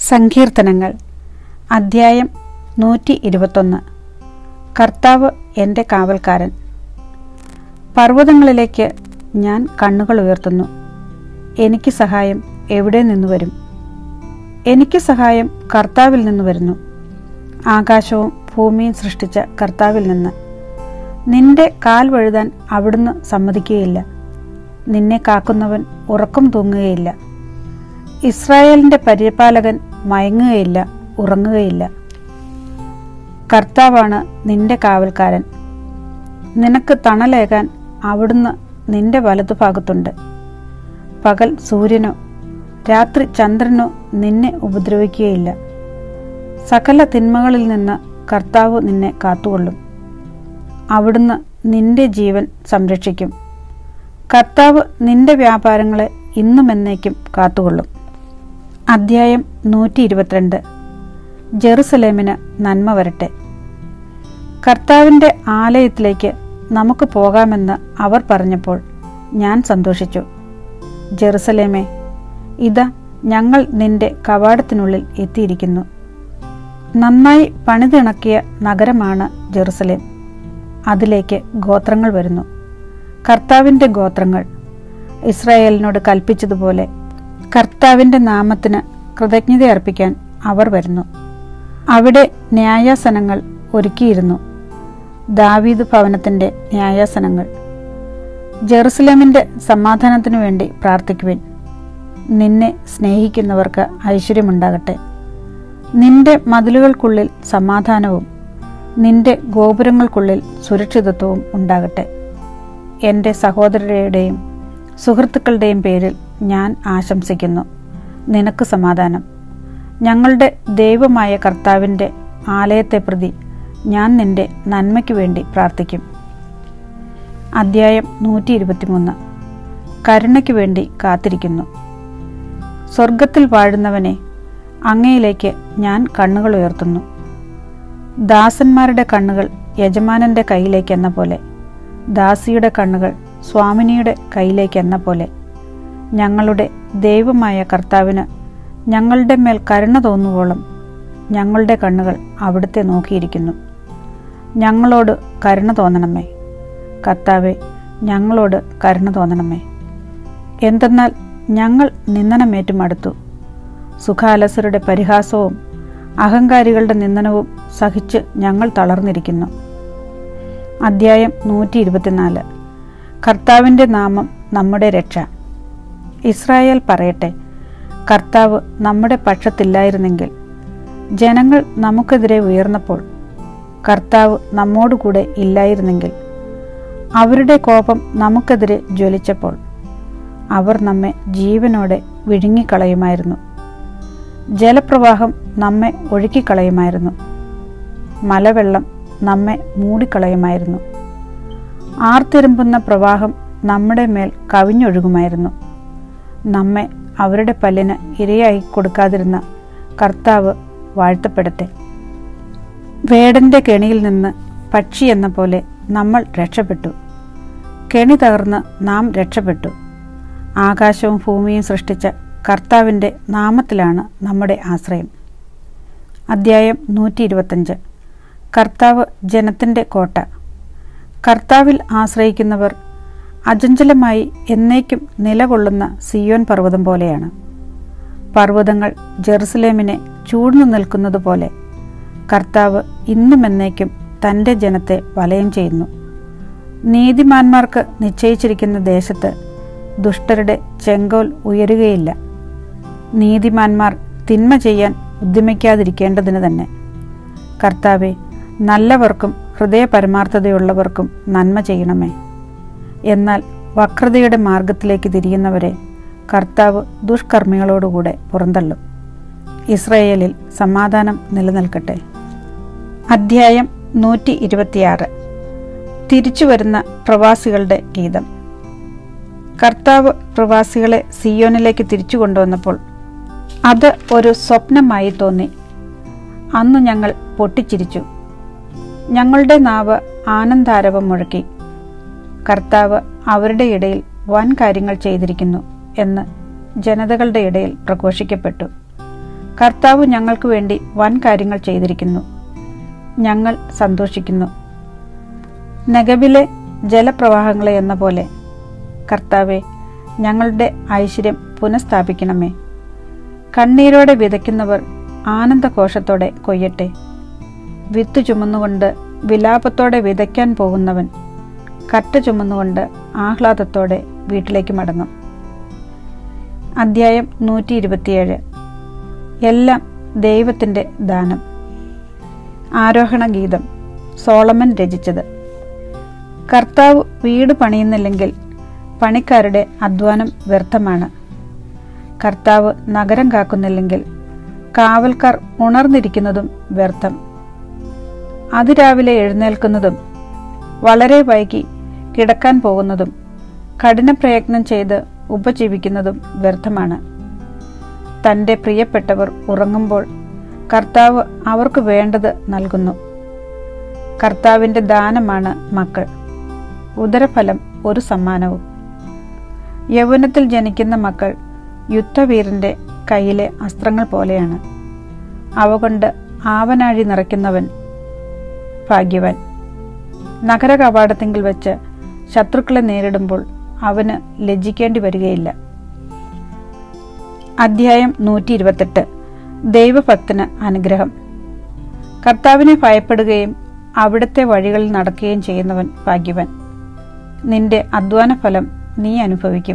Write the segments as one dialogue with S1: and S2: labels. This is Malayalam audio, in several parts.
S1: സങ്കീർത്തനങ്ങൾ അദ്ധ്യായം നൂറ്റി ഇരുപത്തൊന്ന് കർത്താവ് എൻ്റെ കാവൽക്കാരൻ പർവ്വതങ്ങളിലേക്ക് ഞാൻ കണ്ണുകൾ ഉയർത്തുന്നു എനിക്ക് സഹായം എവിടെ നിന്ന് വരും എനിക്ക് സഹായം കർത്താവിൽ നിന്ന് വരുന്നു ആകാശവും ഭൂമിയും സൃഷ്ടിച്ച കർത്താവിൽ നിന്ന് നിന്റെ കാൽ വഴുതാൻ അവിടുന്ന് സമ്മതിക്കുകയില്ല നിന്നെ കാക്കുന്നവൻ ഉറക്കം തൂങ്ങുകയില്ല ഇസ്രായേലിന്റെ പരിപാലകൻ മയങ്ങുകയില്ല ഉറങ്ങുകയില്ല കർത്താവാണ് നിന്റെ കാവൽക്കാരൻ നിനക്ക് തണലേകാൻ അവിടുന്ന് നിന്റെ വലതുഭാഗത്തുണ്ട് പകൽ സൂര്യനോ രാത്രി ചന്ദ്രനോ നിന്നെ ഉപദ്രവിക്കുകയില്ല സകല തിന്മകളിൽ നിന്ന് കർത്താവ് നിന്നെ കാത്തുകൊള്ളും അവിടുന്ന് നിന്റെ ജീവൻ സംരക്ഷിക്കും കർത്താവ് നിന്റെ വ്യാപാരങ്ങളെ ഇന്നും എന്നേക്കും കാത്തുകൊള്ളും അദ്ധ്യായം നൂറ്റി ഇരുപത്തിരണ്ട് ജെറുസലേമിന് നന്മ വരട്ടെ കർത്താവിൻ്റെ ആലയത്തിലേക്ക് നമുക്ക് പോകാമെന്ന് അവർ പറഞ്ഞപ്പോൾ ഞാൻ സന്തോഷിച്ചു ജെറുസലേമേ ഇതാ ഞങ്ങൾ നിന്റെ കവാടത്തിനുള്ളിൽ എത്തിയിരിക്കുന്നു നന്നായി പണിതിണക്കിയ നഗരമാണ് ജെറുസലേം അതിലേക്ക് ഗോത്രങ്ങൾ വരുന്നു കർത്താവിൻ്റെ ഗോത്രങ്ങൾ ഇസ്രായേലിനോട് കൽപ്പിച്ചതുപോലെ കർത്താവിൻ്റെ നാമത്തിന് കൃതജ്ഞത അർപ്പിക്കാൻ അവർ വരുന്നു അവിടെ ന്യായാസനങ്ങൾ ഒരുക്കിയിരുന്നു ദാവീദ് ഭവനത്തിൻ്റെ ന്യായാസനങ്ങൾ ജെറുസലേമിൻ്റെ സമാധാനത്തിനു വേണ്ടി പ്രാർത്ഥിക്കുവിൻ നിന്നെ സ്നേഹിക്കുന്നവർക്ക് ഐശ്വര്യമുണ്ടാകട്ടെ നിന്റെ മതിലുകൾക്കുള്ളിൽ സമാധാനവും നിന്റെ ഗോപുരങ്ങൾക്കുള്ളിൽ സുരക്ഷിതത്വവും ഉണ്ടാകട്ടെ എൻ്റെ സഹോദരരുടെയും സുഹൃത്തുക്കളുടെയും പേരിൽ ഞാൻ ആശംസിക്കുന്നു നിനക്ക് സമാധാനം ഞങ്ങളുടെ ദൈവമായ കർത്താവിൻ്റെ ആലയത്തെ പ്രതി ഞാൻ നിന്റെ നന്മയ്ക്ക് വേണ്ടി പ്രാർത്ഥിക്കും അദ്ധ്യായം നൂറ്റി ഇരുപത്തിമൂന്ന് കരുണയ്ക്ക് വേണ്ടി കാത്തിരിക്കുന്നു സ്വർഗത്തിൽ വാഴുന്നവനെ അങ്ങയിലേക്ക് ഞാൻ കണ്ണുകൾ ഉയർത്തുന്നു ദാസന്മാരുടെ കണ്ണുകൾ യജമാനന്റെ കയ്യിലേക്ക് എന്ന പോലെ ദാസിയുടെ കണ്ണുകൾ സ്വാമിനിയുടെ കയ്യിലേക്ക് എന്ന പോലെ ഞങ്ങളുടെ ദൈവമായ കർത്താവിന് ഞങ്ങളുടെ മേൽ കരുണ തോന്നുവോളം ഞങ്ങളുടെ കണ്ണുകൾ അവിടുത്തെ നോക്കിയിരിക്കുന്നു ഞങ്ങളോട് കരുണ തോന്നണമേ കർത്താവെ ഞങ്ങളോട് കരുണ തോന്നണമേ എന്തെന്നാൽ ഞങ്ങൾ നിന്ദനമേറ്റു മടുത്തു സുഖാലസരുടെ പരിഹാസവും അഹങ്കാരികളുടെ നിന്ദനവും സഹിച്ച് ഞങ്ങൾ തളർന്നിരിക്കുന്നു അദ്ധ്യായം നൂറ്റി ഇരുപത്തിനാല് കർത്താവിൻ്റെ നാമം നമ്മുടെ രക്ഷ ഇസ്രായേൽ പറയട്ടെ കർത്താവ് നമ്മുടെ പക്ഷത്തില്ലായിരുന്നെങ്കിൽ ജനങ്ങൾ നമുക്കെതിരെ ഉയർന്നപ്പോൾ കർത്താവ് നമ്മോടുകൂടെ ഇല്ലായിരുന്നെങ്കിൽ അവരുടെ കോപം നമുക്കെതിരെ ജ്വലിച്ചപ്പോൾ അവർ നമ്മെ ജീവനോടെ വിഴുങ്ങിക്കളയുമായിരുന്നു ജലപ്രവാഹം നമ്മെ ഒഴുക്കിക്കളയുമായിരുന്നു മലവെള്ളം നമ്മെ മൂടിക്കളയുമായിരുന്നു ആർത്തിരുമ്പുന്ന പ്രവാഹം നമ്മുടെ മേൽ കവിഞ്ഞൊഴുകുമായിരുന്നു നമ്മെ അവരുടെ പല്ലിന് ഇരയായി കൊടുക്കാതിരുന്ന കർത്താവ് വാഴ്ത്തപ്പെടട്ടെ വേടന്റെ കെണിയിൽ നിന്ന് പക്ഷി എന്ന പോലെ നമ്മൾ രക്ഷപ്പെട്ടു കെണി തകർന്ന് നാം രക്ഷപ്പെട്ടു ആകാശവും ഭൂമിയും സൃഷ്ടിച്ച കർത്താവിൻ്റെ നാമത്തിലാണ് നമ്മുടെ ആശ്രയം അദ്ധ്യായം നൂറ്റി ഇരുപത്തഞ്ച് കർത്താവ് ജനത്തിൻ്റെ കോട്ട കർത്താവിൽ ആശ്രയിക്കുന്നവർ അചഞ്ചലമായി എന്നേക്കും നിലകൊള്ളുന്ന സിയോൻ പർവ്വതം പോലെയാണ് പർവ്വതങ്ങൾ ജെറുസലേമിനെ ചൂഴ്ന്നു നിൽക്കുന്നത് പോലെ കർത്താവ് ഇന്നും എന്നേക്കും തൻ്റെ ജനത്തെ വലയം ചെയ്യുന്നു നീതിമാന്മാർക്ക് നിശ്ചയിച്ചിരിക്കുന്ന ദേശത്ത് ദുഷ്ടരുടെ ചെങ്കോൽ ഉയരുകയില്ല നീതിമാന്മാർ തിന്മ ചെയ്യാൻ ഉദ്യമിക്കാതിരിക്കേണ്ടതിന് തന്നെ കർത്താവെ നല്ലവർക്കും ഹൃദയ പരമാർത്ഥതയുള്ളവർക്കും നന്മ ചെയ്യണമേ എന്നാൽ വക്രതയുടെ മാർഗത്തിലേക്ക് തിരിയുന്നവരെ കർത്താവ് ദുഷ്കർമ്മികളോടുകൂടെ പുറന്തള്ളും ഇസ്രയേലിൽ സമാധാനം നിലനിൽക്കട്ടെ അധ്യായം നൂറ്റി ഇരുപത്തിയാറ് തിരിച്ചു വരുന്ന പ്രവാസികളുടെ ഗീതം കർത്താവ് പ്രവാസികളെ സിയോനിലേക്ക് തിരിച്ചു കൊണ്ടുവന്നപ്പോൾ അത് ഒരു സ്വപ്നമായി തോന്നി അന്ന് ഞങ്ങൾ പൊട്ടിച്ചിരിച്ചു ഞങ്ങളുടെ നാവ് ആനന്ദാരവം മുഴക്കി കർത്താവ് അവരുടെ ഇടയിൽ വൻ കാര്യങ്ങൾ ചെയ്തിരിക്കുന്നു എന്ന് ജനതകളുടെ ഇടയിൽ പ്രഘോഷിക്കപ്പെട്ടു കർത്താവ് ഞങ്ങൾക്ക് വേണ്ടി വൻ കാര്യങ്ങൾ ചെയ്തിരിക്കുന്നു ഞങ്ങൾ സന്തോഷിക്കുന്നു നഗബിലെ ജലപ്രവാഹങ്ങളെ എന്ന പോലെ കർത്താവെ ഞങ്ങളുടെ ഐശ്വര്യം പുനഃസ്ഥാപിക്കണമേ കണ്ണീരോടെ വിതയ്ക്കുന്നവർ ആനന്ദഘോഷത്തോടെ കൊയ്യട്ടെ വിത്ത് ചുമന്നുകൊണ്ട് വിലാപത്തോടെ വിതയ്ക്കാൻ പോകുന്നവൻ കറ്റ ചുമന്നുകൊണ്ട് ആഹ്ലാദത്തോടെ വീട്ടിലേക്ക് മടങ്ങും അദ്ധ്യായം നൂറ്റി ഇരുപത്തിയേഴ് എല്ലാം ദൈവത്തിൻ്റെ ദാനം ആരോഹണ ഗീതം സോളമൻ രചിച്ചത് കർത്താവ് വീട് പണിയുന്നില്ലെങ്കിൽ പണിക്കാരുടെ അധ്വാനം വ്യർത്ഥമാണ് കർത്താവ് നഗരം കാക്കുന്നില്ലെങ്കിൽ കാവൽക്കാർ ഉണർന്നിരിക്കുന്നതും വ്യർത്ഥം അതിരാവിലെ എഴുന്നേൽക്കുന്നതും വളരെ വൈകി കിടക്കാൻ പോകുന്നതും കഠിന പ്രയത്നം ചെയ്ത് ഉപജീവിക്കുന്നതും വ്യർത്ഥമാണ് തൻ്റെ പ്രിയപ്പെട്ടവർ ഉറങ്ങുമ്പോൾ കർത്താവ് അവർക്ക് വേണ്ടത് നൽകുന്നു കർത്താവിൻ്റെ ദാനമാണ് മക്കൾ ഉദരഫലം ഒരു സമ്മാനവും യൗവനത്തിൽ ജനിക്കുന്ന മക്കൾ യുദ്ധവീരന്റെ കയ്യിലെ അസ്ത്രങ്ങൾ പോലെയാണ് അവ കൊണ്ട് ആവനാഴി നിറയ്ക്കുന്നവൻ ഭാഗ്യവാൻ നഗര കവാടത്തിങ്കിൽ വെച്ച് ശത്രുക്കളെ നേരിടുമ്പോൾ അവന് ലജ്ജിക്കേണ്ടി വരികയില്ല അധ്യായം നൂറ്റി ഇരുപത്തെട്ട് ദൈവഭക്തന് അനുഗ്രഹം കർത്താവിനെ ഭയപ്പെടുകയും അവിടുത്തെ വഴികളിൽ നടക്കുകയും ചെയ്യുന്നവൻ ഭാഗ്യവൻ നിന്റെ അധ്വാന ഫലം നീ അനുഭവിക്കും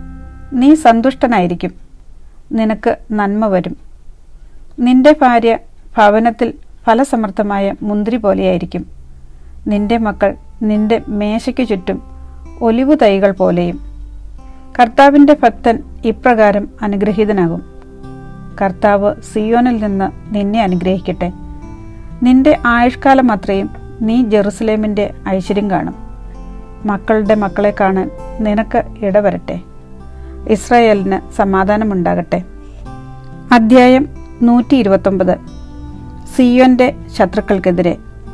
S1: നീ സന്തുഷ്ടനായിരിക്കും നിനക്ക് നന്മ വരും നിന്റെ ഭാര്യ ഭവനത്തിൽ ഫലസമൃദ്ധമായ മുന്തിരി പോലെയായിരിക്കും നിന്റെ മക്കൾ നിന്റെ മേശയ്ക്ക് ചുറ്റും ഒലിവു തൈകൾ പോലെയും കർത്താവിൻ്റെ ഭക്തൻ ഇപ്രകാരം അനുഗ്രഹീതനാകും കർത്താവ് സിയോനിൽ നിന്ന് നിന്നെ അനുഗ്രഹിക്കട്ടെ നിന്റെ ആയുഷ്കാലം അത്രയും നീ ജെറുസലേമിൻ്റെ ഐശ്വര്യം കാണും മക്കളുടെ മക്കളെ കാണാൻ നിനക്ക് ഇടവരട്ടെ ഇസ്രായേലിന് സമാധാനമുണ്ടാകട്ടെ അധ്യായം നൂറ്റി ഇരുപത്തൊമ്പത് സിയോന്റെ ശത്രുക്കൾക്കെതിരെ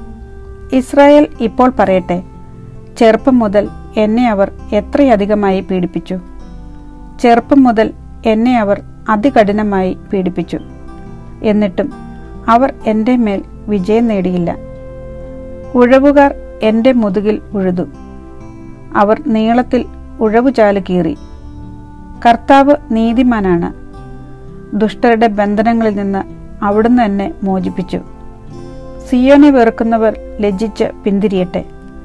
S1: ഇസ്രായേൽ ഇപ്പോൾ പറയട്ടെ ചെറുപ്പം മുതൽ എന്നെ അവർ എത്രയധികമായി പീഡിപ്പിച്ചു ചെറുപ്പം മുതൽ എന്നെ അവർ അതികഠിനമായി പീഡിപ്പിച്ചു എന്നിട്ടും അവർ എൻ്റെ മേൽ വിജയം നേടിയില്ല ഉഴവുകാർ എൻ്റെ മുതുകിൽ ഉഴുതു അവർ നീളത്തിൽ ഉഴവുചാല് കീറി കർത്താവ് നീതിമാനാണ് ദുഷ്ടരുടെ ബന്ധനങ്ങളിൽ നിന്ന് അവിടുന്ന് എന്നെ മോചിപ്പിച്ചു സിയോനെ വെറുക്കുന്നവർ ലജ്ജിച്ച് പിന്തിരിയട്ടെ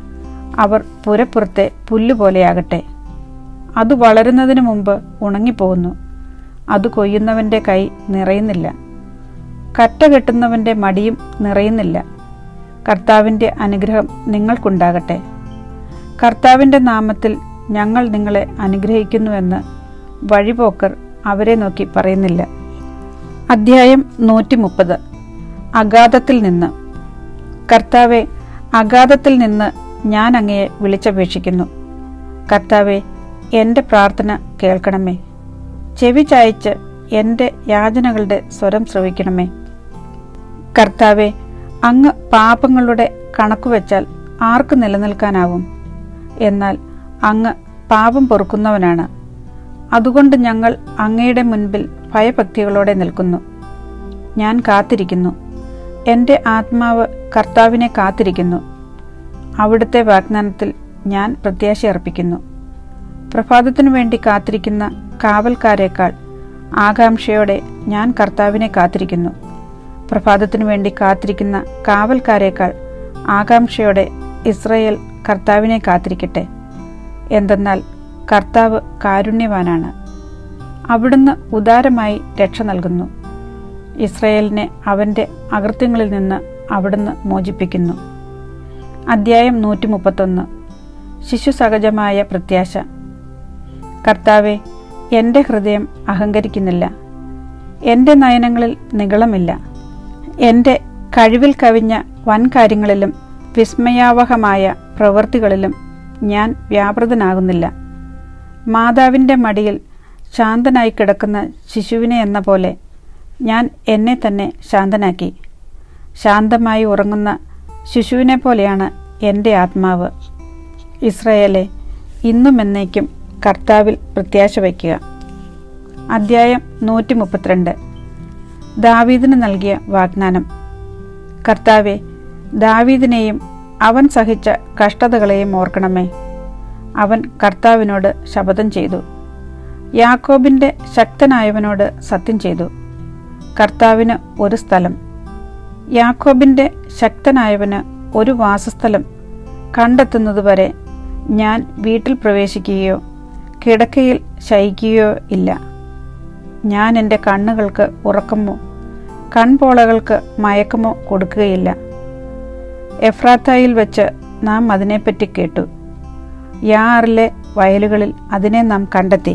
S1: അവർ പുരപ്പുറത്തെ പുല്ലുപോലെയാകട്ടെ അത് വളരുന്നതിന് മുമ്പ് ഉണങ്ങിപ്പോകുന്നു അത് കൊയ്യുന്നവൻ്റെ കൈ നിറയുന്നില്ല കറ്റ കെട്ടുന്നവൻ്റെ മടിയും നിറയുന്നില്ല കർത്താവിൻ്റെ അനുഗ്രഹം നിങ്ങൾക്കുണ്ടാകട്ടെ കർത്താവിൻ്റെ നാമത്തിൽ ഞങ്ങൾ നിങ്ങളെ അനുഗ്രഹിക്കുന്നുവെന്ന് വഴിപോക്കർ അവരെ നോക്കി പറയുന്നില്ല അധ്യായം നൂറ്റി മുപ്പത് അഗാധത്തിൽ നിന്ന് കർത്താവെ അഗാധത്തിൽ നിന്ന് ഞാൻ അങ്ങയെ വിളിച്ചപേക്ഷിക്കുന്നു കർത്താവെ എൻ്റെ പ്രാർത്ഥന കേൾക്കണമേ ചെവി ചായച്ച് എൻ്റെ യാചനകളുടെ സ്വരം ശ്രവിക്കണമേ കർത്താവെ അങ്ങ് പാപങ്ങളുടെ കണക്കുവെച്ചാൽ ആർക്ക് നിലനിൽക്കാനാവും എന്നാൽ അങ്ങ് പാപം പൊറുക്കുന്നവനാണ് അതുകൊണ്ട് ഞങ്ങൾ അങ്ങയുടെ മുൻപിൽ ഭയഭക്തികളോടെ നിൽക്കുന്നു ഞാൻ കാത്തിരിക്കുന്നു എൻ്റെ ആത്മാവ് കർത്താവിനെ കാത്തിരിക്കുന്നു അവിടുത്തെ വാഗ്ദാനത്തിൽ ഞാൻ പ്രത്യാശ അർപ്പിക്കുന്നു പ്രഭാതത്തിനു വേണ്ടി കാത്തിരിക്കുന്ന കാവൽക്കാരേക്കാൾ ആകാംക്ഷയോടെ ഞാൻ കർത്താവിനെ കാത്തിരിക്കുന്നു പ്രഭാതത്തിനു വേണ്ടി കാത്തിരിക്കുന്ന കാവൽക്കാരേക്കാൾ ആകാംക്ഷയോടെ ഇസ്രയേൽ കർത്താവിനെ കാത്തിരിക്കട്ടെ എന്തെന്നാൽ കർത്താവ് കാരുണ്യവാനാണ് അവിടുന്ന് ഉദാരമായി രക്ഷ നൽകുന്നു ഇസ്രയേലിനെ അവൻ്റെ അകൃത്യങ്ങളിൽ നിന്ന് അവിടുന്ന് മോചിപ്പിക്കുന്നു അദ്ധ്യായം നൂറ്റി മുപ്പത്തൊന്ന് ശിശു സഹജമായ പ്രത്യാശ കർത്താവെ എൻ്റെ ഹൃദയം അഹങ്കരിക്കുന്നില്ല എൻ്റെ നയനങ്ങളിൽ നികളമില്ല എൻ്റെ കഴിവിൽ കവിഞ്ഞ വൻകാര്യങ്ങളിലും വിസ്മയാവഹമായ പ്രവൃത്തികളിലും ഞാൻ വ്യാപൃതനാകുന്നില്ല മാതാവിൻ്റെ മടിയിൽ ശാന്തനായി കിടക്കുന്ന ശിശുവിനെ എന്ന പോലെ ഞാൻ എന്നെ തന്നെ ശാന്തനാക്കി ശാന്തമായി ഉറങ്ങുന്ന ശിശുവിനെ പോലെയാണ് എൻ്റെ ആത്മാവ് ഇസ്രയേലെ ഇന്നും എന്നേക്കും കർത്താവിൽ പ്രത്യാശ വയ്ക്കുക അദ്ധ്യായം നൂറ്റി മുപ്പത്തിരണ്ട് ദാവീദിന് നൽകിയ വാഗ്ദാനം കർത്താവെ ദാവീദിനെയും അവൻ സഹിച്ച കഷ്ടതകളെയും ഓർക്കണമേ അവൻ കർത്താവിനോട് ശപഥം ചെയ്തു യാക്കോബിന്റെ ശക്തനായവനോട് സത്യം ചെയ്തു കർത്താവിന് ഒരു സ്ഥലം യാക്കോബിന്റെ ശക്തനായവന് ഒരു വാസസ്ഥലം കണ്ടെത്തുന്നതുവരെ ഞാൻ വീട്ടിൽ പ്രവേശിക്കുകയോ കിടക്കയിൽ ശയിക്കുകയോ ഇല്ല ഞാൻ എൻ്റെ കണ്ണുകൾക്ക് ഉറക്കമോ കൺപോളകൾക്ക് മയക്കമോ കൊടുക്കുകയില്ല എഫ്രാത്തായിൽ വെച്ച് നാം അതിനെപ്പറ്റി കേട്ടു യാറിലെ വയലുകളിൽ അതിനെ നാം കണ്ടെത്തി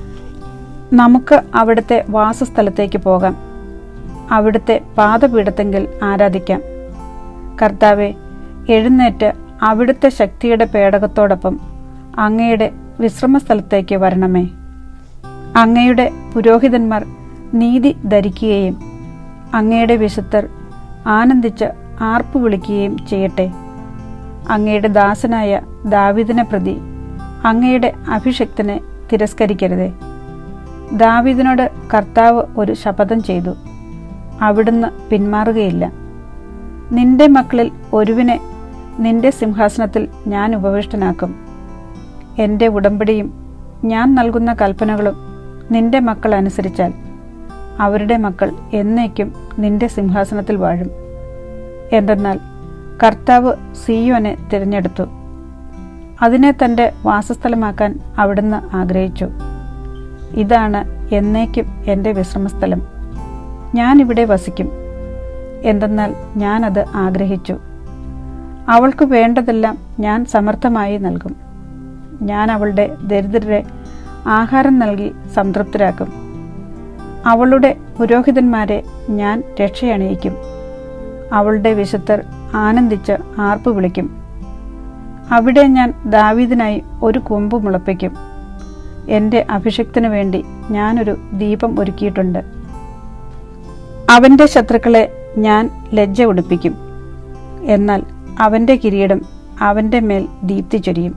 S1: നമുക്ക് അവിടുത്തെ വാസസ്ഥലത്തേക്ക് പോകാം അവിടുത്തെ പാദപീഠത്തെങ്കിൽ ആരാധിക്കാം കർത്താവെ എഴുന്നേറ്റ് അവിടുത്തെ ശക്തിയുടെ പേടകത്തോടൊപ്പം അങ്ങയുടെ വിശ്രമസ്ഥലത്തേക്ക് വരണമേ അങ്ങയുടെ പുരോഹിതന്മാർ നീതി ധരിക്കുകയും അങ്ങയുടെ വിശുദ്ധർ ആനന്ദിച്ച് ആർപ്പു വിളിക്കുകയും ചെയ്യട്ടെ അങ്ങയുടെ ദാസനായ ദാവിദിനെ പ്രതി അങ്ങയുടെ അഭിഷക്തനെ തിരസ്കരിക്കരുതേ ദാവിദിനോട് കർത്താവ് ഒരു ശപഥം ചെയ്തു അവിടുന്ന് പിന്മാറുകയില്ല നിന്റെ മക്കളിൽ ഒരുവിനെ നിന്റെ സിംഹാസനത്തിൽ ഞാൻ ഉപവിഷ്ടനാക്കും എൻ്റെ ഉടമ്പടിയും ഞാൻ നൽകുന്ന കൽപ്പനകളും നിന്റെ മക്കൾ അനുസരിച്ചാൽ അവരുടെ മക്കൾ എന്നേക്കും നിന്റെ സിംഹാസനത്തിൽ വാഴും എന്തെന്നാൽ കർത്താവ് സിയോനെ തിരഞ്ഞെടുത്തു അതിനെ തൻ്റെ വാസസ്ഥലമാക്കാൻ അവിടുന്ന് ആഗ്രഹിച്ചു ഇതാണ് എന്നേക്കും എൻ്റെ വിശ്രമസ്ഥലം ഞാനിവിടെ വസിക്കും എന്തെന്നാൽ ഞാനത് ആഗ്രഹിച്ചു അവൾക്ക് വേണ്ടതെല്ലാം ഞാൻ സമർത്ഥമായി നൽകും ഞാൻ അവളുടെ ദരിദ്രരെ ആഹാരം നൽകി സംതൃപ്തരാക്കും അവളുടെ പുരോഹിതന്മാരെ ഞാൻ രക്ഷയണിയിക്കും അവളുടെ വിശുദ്ധർ ആനന്ദിച്ച് ആർപ്പ് വിളിക്കും അവിടെ ഞാൻ ദാവീദിനായി ഒരു കൊമ്പ് മുളപ്പിക്കും എൻ്റെ അഭിഷക്തിനു വേണ്ടി ഞാനൊരു ദീപം ഒരുക്കിയിട്ടുണ്ട് അവൻ്റെ ശത്രുക്കളെ ഞാൻ ലജ്ജ ഉടുപ്പിക്കും എന്നാൽ അവൻ്റെ കിരീടം അവൻ്റെ മേൽ ദീപ്തി ചൊരിയും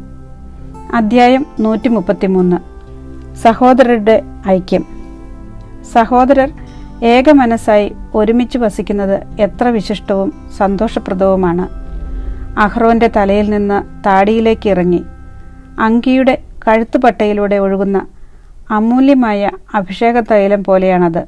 S1: അധ്യായം നൂറ്റി മുപ്പത്തിമൂന്ന് സഹോദരരുടെ ഐക്യം സഹോദരർ ഏകമനസ്സായി ഒരുമിച്ച് വസിക്കുന്നത് എത്ര വിശിഷ്ടവും സന്തോഷപ്രദവുമാണ് അഹ്റോന്റെ തലയിൽ നിന്ന് താടിയിലേക്ക് ഇറങ്ങി അങ്കിയുടെ കഴുത്തുപട്ടയിലൂടെ ഒഴുകുന്ന അമൂല്യമായ അഭിഷേക തൈലം പോലെയാണത്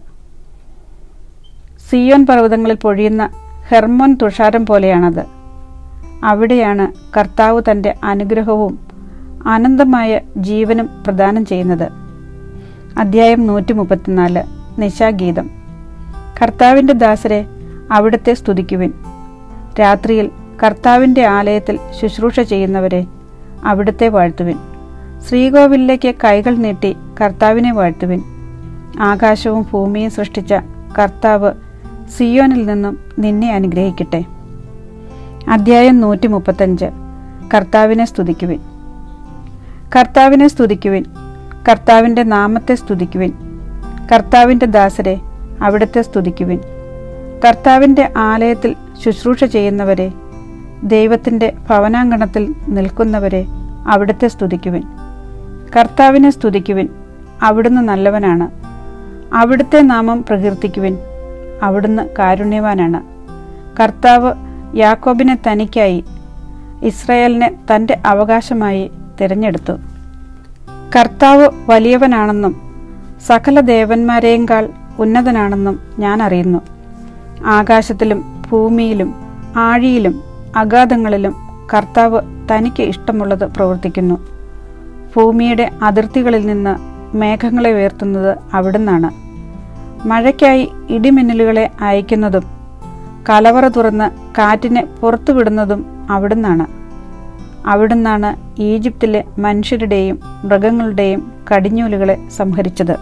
S1: സിയോൻ പർവ്വതങ്ങളിൽ പൊഴിയുന്ന ഹെർമോൻ തുഷാരം പോലെയാണത് അവിടെയാണ് കർത്താവ് തൻ്റെ അനുഗ്രഹവും അനന്തമായ ജീവനും പ്രദാനം ചെയ്യുന്നത് അധ്യായം നൂറ്റി മുപ്പത്തിനാല് നിശാഗീതം കർത്താവിൻ്റെ ദാസരെ അവിടുത്തെ സ്തുതിക്കുവിൻ രാത്രിയിൽ കർത്താവിൻ്റെ ആലയത്തിൽ ശുശ്രൂഷ ചെയ്യുന്നവരെ അവിടുത്തെ വാഴ്ത്തുവിൻ ശ്രീകോവിലേക്ക് കൈകൾ നീട്ടി കർത്താവിനെ വാഴ്ത്തുവിൻ ആകാശവും ഭൂമിയും സൃഷ്ടിച്ച കർത്താവ് സിയോനിൽ നിന്നും നിന്നെ അനുഗ്രഹിക്കട്ടെ അധ്യായം നൂറ്റി മുപ്പത്തഞ്ച് കർത്താവിനെ സ്തുതിക്കുവിൻ കർത്താവിനെ സ്തുതിക്കുവിൻ കർത്താവിൻ്റെ നാമത്തെ സ്തുതിക്കുവിൻ കർത്താവിൻ്റെ ദാസരെ അവിടുത്തെ സ്തുതിക്കുവിൻ കർത്താവിൻ്റെ ആലയത്തിൽ ശുശ്രൂഷ ചെയ്യുന്നവരെ ദൈവത്തിൻ്റെ ഭവനാങ്കണത്തിൽ നിൽക്കുന്നവരെ അവിടുത്തെ സ്തുതിക്കുവിൻ കർത്താവിനെ സ്തുതിക്കുവിൻ അവിടുന്ന് നല്ലവനാണ് അവിടുത്തെ നാമം പ്രകീർത്തിക്കുവിൻ അവിടുന്ന് കാരുണ്യവാനാണ് കർത്താവ് യാക്കോബിനെ തനിക്കായി ഇസ്രയേലിനെ തൻ്റെ അവകാശമായി തിരഞ്ഞെടുത്തു കർത്താവ് വലിയവനാണെന്നും സകല ദേവന്മാരെയുംകാൾ ഉന്നതനാണെന്നും ഞാൻ അറിയുന്നു ആകാശത്തിലും ഭൂമിയിലും ആഴിയിലും അഗാധങ്ങളിലും കർത്താവ് തനിക്ക് ഇഷ്ടമുള്ളത് പ്രവർത്തിക്കുന്നു ഭൂമിയുടെ അതിർത്തികളിൽ നിന്ന് മേഘങ്ങളെ ഉയർത്തുന്നത് അവിടുന്നാണ് മഴയ്ക്കായി ഇടിമിന്നലുകളെ അയക്കുന്നതും കലവറ തുറന്ന് കാറ്റിനെ പുറത്തുവിടുന്നതും അവിടുന്നാണ് അവിടുന്നാണ് ഈജിപ്തിലെ മനുഷ്യരുടെയും മൃഗങ്ങളുടെയും കടിഞ്ഞൂലുകളെ സംഹരിച്ചത്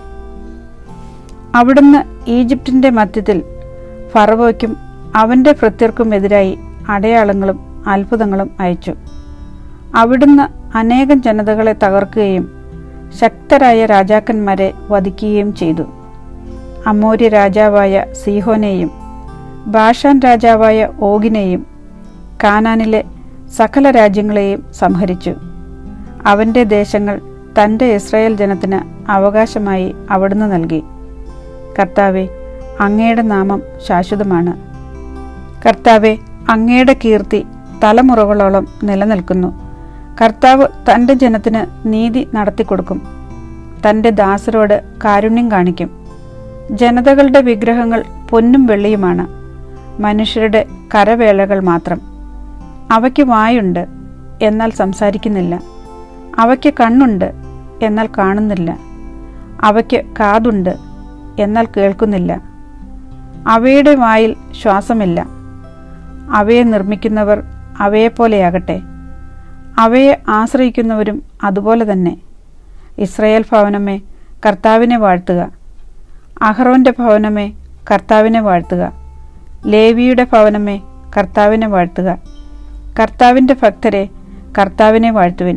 S1: അവിടുന്ന് ഈജിപ്തിന്റെ മധ്യത്തിൽ ഫറവോയ്ക്കും അവന്റെ ഭൃത്യർക്കും എതിരായി അടയാളങ്ങളും അത്ഭുതങ്ങളും അയച്ചു അവിടുന്ന് അനേകം ജനതകളെ തകർക്കുകയും ശക്തരായ രാജാക്കന്മാരെ വധിക്കുകയും ചെയ്തു അമോര്യ രാജാവായ സീഹോനെയും ബാഷാൻ രാജാവായ ഓഗിനെയും കാനാനിലെ സകല രാജ്യങ്ങളെയും സംഹരിച്ചു അവന്റെ ദേശങ്ങൾ തൻ്റെ ഇസ്രായേൽ ജനത്തിന് അവകാശമായി അവിടുന്ന് നൽകി കർത്താവെ അങ്ങയുടെ നാമം ശാശ്വതമാണ് കർത്താവെ അങ്ങയുടെ കീർത്തി തലമുറകളോളം നിലനിൽക്കുന്നു കർത്താവ് തൻ്റെ ജനത്തിന് നീതി നടത്തിക്കൊടുക്കും തൻ്റെ ദാസരോട് കാരുണ്യം കാണിക്കും ജനതകളുടെ വിഗ്രഹങ്ങൾ പൊന്നും വെള്ളിയുമാണ് മനുഷ്യരുടെ കരവേലകൾ മാത്രം അവയ്ക്ക് വായുണ്ട് എന്നാൽ സംസാരിക്കുന്നില്ല അവയ്ക്ക് കണ്ണുണ്ട് എന്നാൽ കാണുന്നില്ല അവയ്ക്ക് കാതുണ്ട് എന്നാൽ കേൾക്കുന്നില്ല അവയുടെ വായിൽ ശ്വാസമില്ല അവയെ നിർമ്മിക്കുന്നവർ അവയെപ്പോലെയാകട്ടെ അവയെ ആശ്രയിക്കുന്നവരും അതുപോലെ തന്നെ ഇസ്രയേൽ ഭവനമേ കർത്താവിനെ വാഴ്ത്തുക അഹ്റോന്റെ ഭവനമേ കർത്താവിനെ വാഴ്ത്തുക ലേവിയുടെ ഭവനമേ കർത്താവിനെ വാഴ്ത്തുക കർത്താവിൻ്റെ ഭക്തരെ കർത്താവിനെ വാഴ്ത്തുവിൻ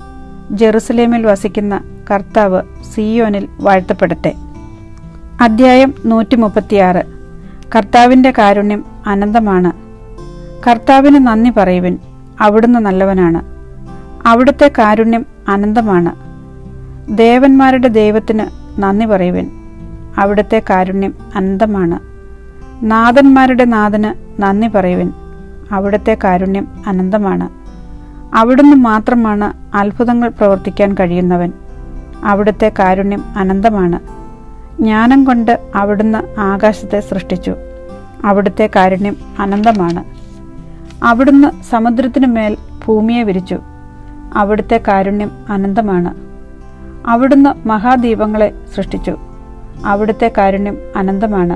S1: ജെറുസലേമിൽ വസിക്കുന്ന കർത്താവ് സിയോനിൽ വാഴ്ത്തപ്പെടട്ടെ അദ്ധ്യായം നൂറ്റി മുപ്പത്തിയാറ് കർത്താവിൻ്റെ കാരുണ്യം അനന്തമാണ് കർത്താവിന് നന്ദി പറയുവിൻ അവിടുന്ന് നല്ലവനാണ് അവിടുത്തെ കാരുണ്യം അനന്തമാണ് ദേവന്മാരുടെ ദൈവത്തിന് നന്ദി പറയുവിൻ അവിടുത്തെ കാരുണ്യം അനന്തമാണ് നാഥന്മാരുടെ നാഥന് നന്ദി പറയുവിൻ അവിടുത്തെ കാരുണ്യം അനന്തമാണ് അവിടുന്ന് മാത്രമാണ് അത്ഭുതങ്ങൾ പ്രവർത്തിക്കാൻ കഴിയുന്നവൻ അവിടുത്തെ കാരുണ്യം അനന്തമാണ് ജ്ഞാനം കൊണ്ട് അവിടുന്ന് ആകാശത്തെ സൃഷ്ടിച്ചു അവിടുത്തെ കാരുണ്യം അനന്തമാണ് അവിടുന്ന് സമുദ്രത്തിനു മേൽ ഭൂമിയെ വിരിച്ചു അവിടുത്തെ കാരുണ്യം അനന്തമാണ് അവിടുന്ന് മഹാദീപങ്ങളെ സൃഷ്ടിച്ചു അവിടുത്തെ കാരുണ്യം അനന്തമാണ്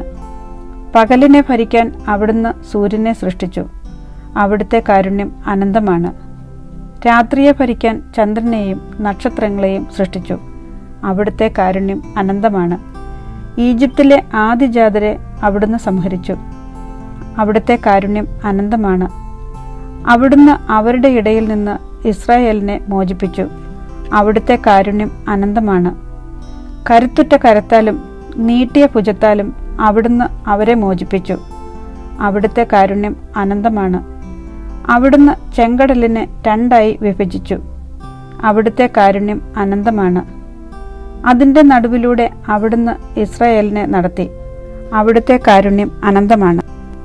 S1: പകലിനെ ഭരിക്കാൻ അവിടുന്ന് സൂര്യനെ സൃഷ്ടിച്ചു അവിടുത്തെ കാരുണ്യം അനന്തമാണ് രാത്രിയെ ഭരിക്കാൻ ചന്ദ്രനെയും നക്ഷത്രങ്ങളെയും സൃഷ്ടിച്ചു അവിടുത്തെ കാരുണ്യം അനന്തമാണ് ഈജിപ്തിലെ ആദിജാതരെ അവിടുന്ന് സംഹരിച്ചു അവിടുത്തെ കാരുണ്യം അനന്തമാണ് അവിടുന്ന് അവരുടെ ഇടയിൽ നിന്ന് ഇസ്രായേലിനെ മോചിപ്പിച്ചു അവിടുത്തെ കാരുണ്യം അനന്തമാണ് കരുത്തുറ്റ കരത്താലും നീട്ടിയ ഭുജത്താലും അവിടുന്ന് അവരെ മോചിപ്പിച്ചു അവിടുത്തെ കാരുണ്യം അനന്തമാണ് അവിടുന്ന് ചെങ്കടലിനെ രണ്ടായി വിഭജിച്ചു അവിടുത്തെ കാരുണ്യം അനന്തമാണ് അതിൻ്റെ നടുവിലൂടെ അവിടുന്ന് ഇസ്രായേലിനെ നടത്തി അവിടുത്തെ കാരുണ്യം അനന്തമാണ്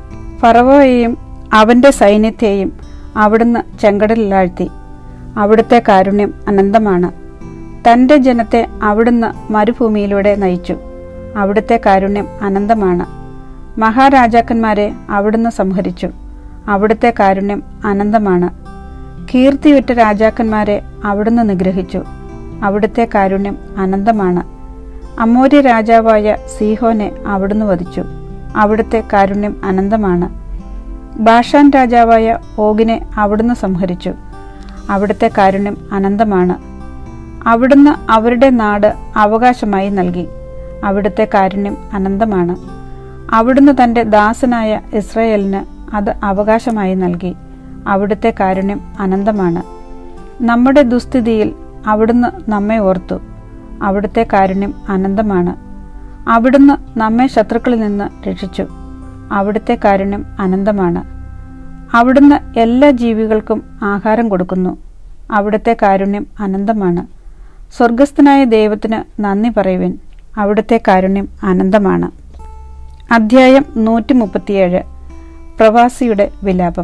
S1: ഫറവോയെയും അവൻ്റെ സൈന്യത്തെയും അവിടുന്ന് ചെങ്കടലിലാഴ്ത്തി അവിടുത്തെ കാരുണ്യം അനന്തമാണ് തൻ്റെ ജനത്തെ അവിടുന്ന് മരുഭൂമിയിലൂടെ നയിച്ചു അവിടുത്തെ കാരുണ്യം അനന്തമാണ് മഹാരാജാക്കന്മാരെ അവിടുന്ന് സംഹരിച്ചു അവിടുത്തെ കാരുണ്യം അനന്തമാണ് കീർത്തിയുറ്റ രാജാക്കന്മാരെ അവിടുന്ന് നിഗ്രഹിച്ചു അവിടുത്തെ കാരുണ്യം അനന്തമാണ് അമൂര്യ രാജാവായ സീഹോനെ അവിടുന്ന് വധിച്ചു അവിടുത്തെ കാരുണ്യം അനന്തമാണ് ബാഷാൻ രാജാവായ ഓഗിനെ അവിടുന്ന് സംഹരിച്ചു അവിടുത്തെ കാരുണ്യം അനന്തമാണ് അവിടുന്ന് അവരുടെ നാട് അവകാശമായി നൽകി അവിടുത്തെ കാരുണ്യം അനന്തമാണ് അവിടുന്ന് തൻ്റെ ദാസനായ ഇസ്രയേലിന് അത് അവകാശമായി നൽകി അവിടുത്തെ കാരുണ്യം അനന്തമാണ് നമ്മുടെ ദുസ്ഥിതിയിൽ അവിടുന്ന് നമ്മെ ഓർത്തു അവിടുത്തെ കാരുണ്യം അനന്തമാണ് അവിടുന്ന് നമ്മെ ശത്രുക്കളിൽ നിന്ന് രക്ഷിച്ചു അവിടുത്തെ കാരുണ്യം അനന്തമാണ് അവിടുന്ന് എല്ലാ ജീവികൾക്കും ആഹാരം കൊടുക്കുന്നു അവിടുത്തെ കാരുണ്യം അനന്തമാണ് സ്വർഗസ്ഥനായ ദൈവത്തിന് നന്ദി പറയുവിൻ അവിടുത്തെ കാരുണ്യം അനന്തമാണ് അധ്യായം നൂറ്റി മുപ്പത്തിയേഴ് പ്രവാസിയുടെ വിലാപം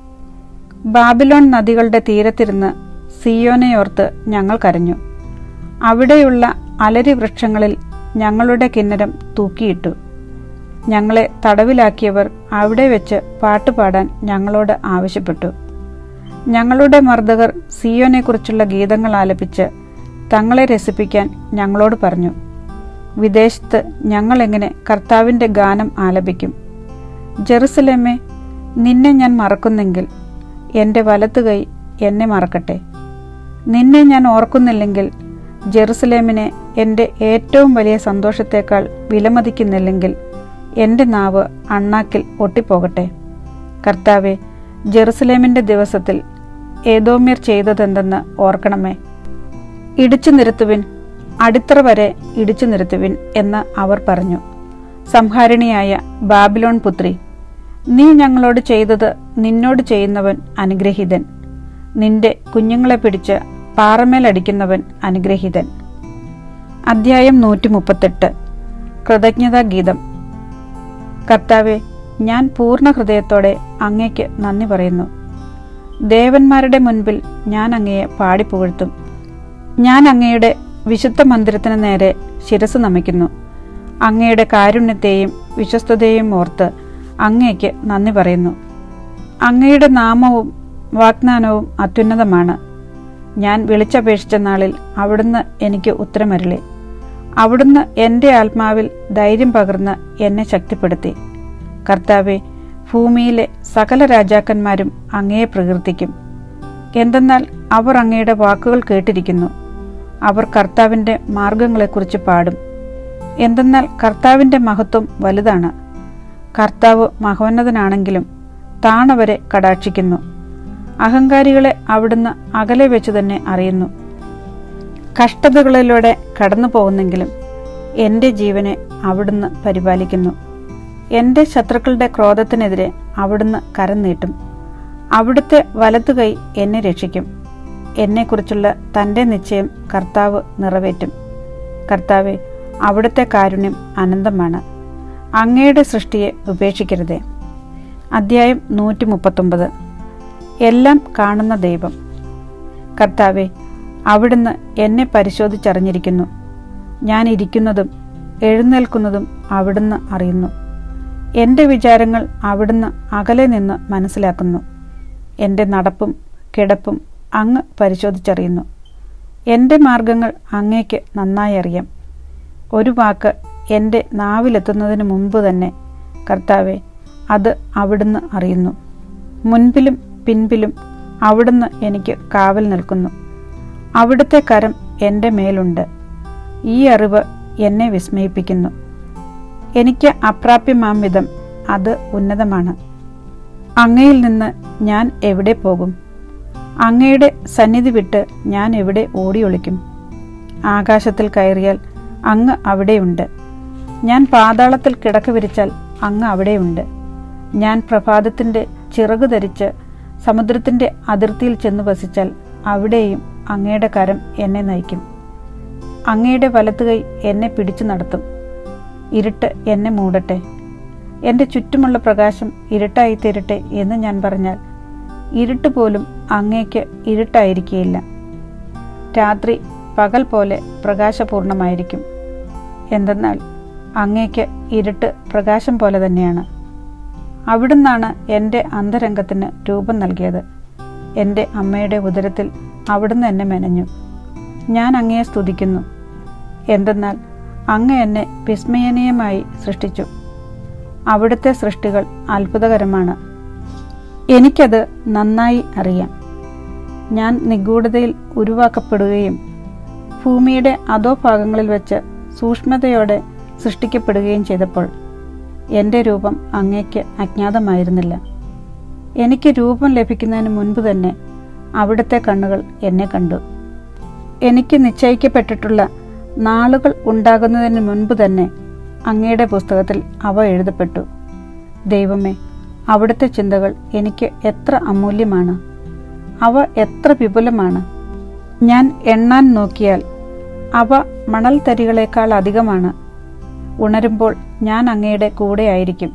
S1: ബാബിലോൺ നദികളുടെ തീരത്തിരുന്ന് സിയോനെയോർത്ത് ഞങ്ങൾ കരഞ്ഞു അവിടെയുള്ള അലരി വൃക്ഷങ്ങളിൽ ഞങ്ങളുടെ കിന്നരം തൂക്കിയിട്ടു ഞങ്ങളെ തടവിലാക്കിയവർ അവിടെ വെച്ച് പാട്ടുപാടാൻ ഞങ്ങളോട് ആവശ്യപ്പെട്ടു ഞങ്ങളുടെ മർദ്ദകർ സിയോനെക്കുറിച്ചുള്ള ഗീതങ്ങൾ ആലപിച്ച് തങ്ങളെ രസിപ്പിക്കാൻ ഞങ്ങളോട് പറഞ്ഞു വിദേശത്ത് ഞങ്ങളെങ്ങനെ കർത്താവിൻ്റെ ഗാനം ആലപിക്കും ജെറുസലേമേ നിന്നെ ഞാൻ മറക്കുന്നെങ്കിൽ എൻ്റെ വലത്തുകൈ എന്നെ മറക്കട്ടെ നിന്നെ ഞാൻ ഓർക്കുന്നില്ലെങ്കിൽ ജെറുസലേമിനെ എൻ്റെ ഏറ്റവും വലിയ സന്തോഷത്തേക്കാൾ വിലമതിക്കുന്നില്ലെങ്കിൽ എൻ്റെ നാവ് അണ്ണാക്കിൽ ഒട്ടിപ്പോകട്ടെ കർത്താവെ ജെറുസലേമിൻ്റെ ദിവസത്തിൽ ഏതോമ്യർ ചെയ്തതെന്തെന്ന് ഓർക്കണമേ ഇടിച്ചു നിരത്തുവിൻ അടിത്തറ വരെ ഇടിച്ചു നിരത്തുവിൻ എന്ന് അവർ പറഞ്ഞു സംഹാരിണിയായ ബാബിലോൺ പുത്രി നീ ഞങ്ങളോട് ചെയ്തത് നിന്നോട് ചെയ്യുന്നവൻ അനുഗ്രഹീതൻ നിന്റെ കുഞ്ഞുങ്ങളെ പിടിച്ച് പാറമേലടിക്കുന്നവൻ അനുഗ്രഹീതൻ അധ്യായം നൂറ്റി മുപ്പത്തെട്ട് കൃതജ്ഞതാ ഗീതം കർത്താവെ ഞാൻ പൂർണ്ണ ഹൃദയത്തോടെ അങ്ങയ്ക്ക് നന്ദി പറയുന്നു ദേവന്മാരുടെ മുൻപിൽ ഞാൻ അങ്ങയെ പാടിപ്പുകഴ്ത്തും ഞാൻ അങ്ങയുടെ വിശുദ്ധ മന്ദിരത്തിന് നേരെ ശിരസ് നമിക്കുന്നു അങ്ങയുടെ കാരുണ്യത്തെയും വിശ്വസ്തതയെയും ഓർത്ത് അങ്ങയ്ക്ക് നന്ദി പറയുന്നു അങ്ങയുടെ നാമവും വാഗ്ദാനവും അത്യുന്നതമാണ് ഞാൻ വിളിച്ചപേക്ഷിച്ച നാളിൽ അവിടുന്ന് എനിക്ക് ഉത്തരമരളി അവിടുന്ന് എൻ്റെ ആത്മാവിൽ ധൈര്യം പകർന്ന് എന്നെ ശക്തിപ്പെടുത്തി കർത്താവെ ഭൂമിയിലെ സകല രാജാക്കന്മാരും അങ്ങയെ പ്രകീർത്തിക്കും എന്തെന്നാൽ അവർ അങ്ങയുടെ വാക്കുകൾ കേട്ടിരിക്കുന്നു അവർ കർത്താവിൻ്റെ മാർഗങ്ങളെക്കുറിച്ച് പാടും എന്തെന്നാൽ കർത്താവിൻ്റെ മഹത്വം വലുതാണ് കർത്താവ് മഹോന്നതനാണെങ്കിലും താണവരെ കടാക്ഷിക്കുന്നു അഹങ്കാരികളെ അവിടുന്ന് അകലെ വെച്ച് തന്നെ അറിയുന്നു കഷ്ടതകളിലൂടെ കടന്നു പോകുന്നെങ്കിലും എൻ്റെ ജീവനെ അവിടുന്ന് പരിപാലിക്കുന്നു എൻ്റെ ശത്രുക്കളുടെ ക്രോധത്തിനെതിരെ അവിടുന്ന് കരം നീട്ടും അവിടുത്തെ വലത്തുകൈ എന്നെ രക്ഷിക്കും എന്നെക്കുറിച്ചുള്ള തൻ്റെ നിശ്ചയം കർത്താവ് നിറവേറ്റും കർത്താവെ അവിടുത്തെ കാരുണ്യം അനന്തമാണ് അങ്ങയുടെ സൃഷ്ടിയെ ഉപേക്ഷിക്കരുതേ അദ്ധ്യായം നൂറ്റി മുപ്പത്തൊമ്പത് എല്ലാം കാണുന്ന ദൈവം കർത്താവെ അവിടുന്ന് എന്നെ പരിശോധിച്ചറിഞ്ഞിരിക്കുന്നു ഞാൻ ഇരിക്കുന്നതും എഴുന്നേൽക്കുന്നതും അവിടുന്ന് അറിയുന്നു എൻ്റെ വിചാരങ്ങൾ അവിടുന്ന് അകലെ നിന്ന് മനസ്സിലാക്കുന്നു എൻ്റെ നടപ്പും കിടപ്പും അങ്ങ് പരിശോധിച്ചറിയുന്നു എൻ്റെ മാർഗങ്ങൾ അങ്ങേക്ക് നന്നായി അറിയാം ഒരു വാക്ക് എൻ്റെ നാവിലെത്തുന്നതിന് മുമ്പ് തന്നെ കർത്താവെ അത് അവിടുന്ന് അറിയുന്നു മുൻപിലും പിൻപിലും അവിടുന്ന് എനിക്ക് കാവൽ നിൽക്കുന്നു അവിടുത്തെ കരം എൻ്റെ മേലുണ്ട് ഈ അറിവ് എന്നെ വിസ്മയിപ്പിക്കുന്നു എനിക്ക് അപ്രാപ്യമാം വിധം അത് ഉന്നതമാണ് അങ്ങയിൽ നിന്ന് ഞാൻ എവിടെ പോകും അങ്ങയുടെ സന്നിധി വിട്ട് ഞാൻ എവിടെ ഓടിയൊളിക്കും ആകാശത്തിൽ കയറിയാൽ അങ്ങ് അവിടെയുണ്ട് ഞാൻ പാതാളത്തിൽ കിടക്ക വിരിച്ചാൽ അങ്ങ് അവിടെയുണ്ട് ഞാൻ പ്രഭാതത്തിൻ്റെ ചിറകു ധരിച്ച് സമുദ്രത്തിൻ്റെ അതിർത്തിയിൽ ചെന്ന് വസിച്ചാൽ അവിടെയും അങ്ങയുടെ കരം എന്നെ നയിക്കും അങ്ങയുടെ വലത്തുകൈ എന്നെ പിടിച്ചു നടത്തും ഇരുട്ട് എന്നെ മൂടട്ടെ എൻ്റെ ചുറ്റുമുള്ള പ്രകാശം ഇരുട്ടായി തീരട്ടെ എന്ന് ഞാൻ പറഞ്ഞാൽ ഇരുട്ട് പോലും അങ്ങേക്ക് ഇരുട്ടായിരിക്കുകയില്ല രാത്രി പകൽ പോലെ പ്രകാശപൂർണമായിരിക്കും എന്തെന്നാൽ അങ്ങേക്ക് ഇരുട്ട് പ്രകാശം പോലെ തന്നെയാണ് അവിടുന്നാണ് എൻ്റെ അന്തരംഗത്തിന് രൂപം നൽകിയത് എൻ്റെ അമ്മയുടെ ഉദരത്തിൽ അവിടുന്ന് എന്നെ മെനഞ്ഞു ഞാൻ അങ്ങയെ സ്തുതിക്കുന്നു എന്തെന്നാൽ അങ്ങ് എന്നെ വിസ്മയനീയമായി സൃഷ്ടിച്ചു അവിടുത്തെ സൃഷ്ടികൾ അത്ഭുതകരമാണ് എനിക്കത് നന്നായി അറിയാം ഞാൻ നിഗൂഢതയിൽ ഉരുവാക്കപ്പെടുകയും ഭൂമിയുടെ അതോ ഭാഗങ്ങളിൽ വെച്ച് സൂക്ഷ്മതയോടെ സൃഷ്ടിക്കപ്പെടുകയും ചെയ്തപ്പോൾ എൻ്റെ രൂപം അങ്ങേക്ക് അജ്ഞാതമായിരുന്നില്ല എനിക്ക് രൂപം ലഭിക്കുന്നതിന് മുൻപ് തന്നെ അവിടുത്തെ കണ്ണുകൾ എന്നെ കണ്ടു എനിക്ക് നിശ്ചയിക്കപ്പെട്ടിട്ടുള്ള നാളുകൾ ഉണ്ടാകുന്നതിന് മുൻപ് തന്നെ അങ്ങയുടെ പുസ്തകത്തിൽ അവ എഴുതപ്പെട്ടു ദൈവമേ അവിടുത്തെ ചിന്തകൾ എനിക്ക് എത്ര അമൂല്യമാണ് അവ എത്ര വിപുലമാണ് ഞാൻ എണ്ണാൻ നോക്കിയാൽ അവ മണൽ തരികളേക്കാൾ അധികമാണ് ഉണരുമ്പോൾ ഞാൻ അങ്ങയുടെ കൂടെയായിരിക്കും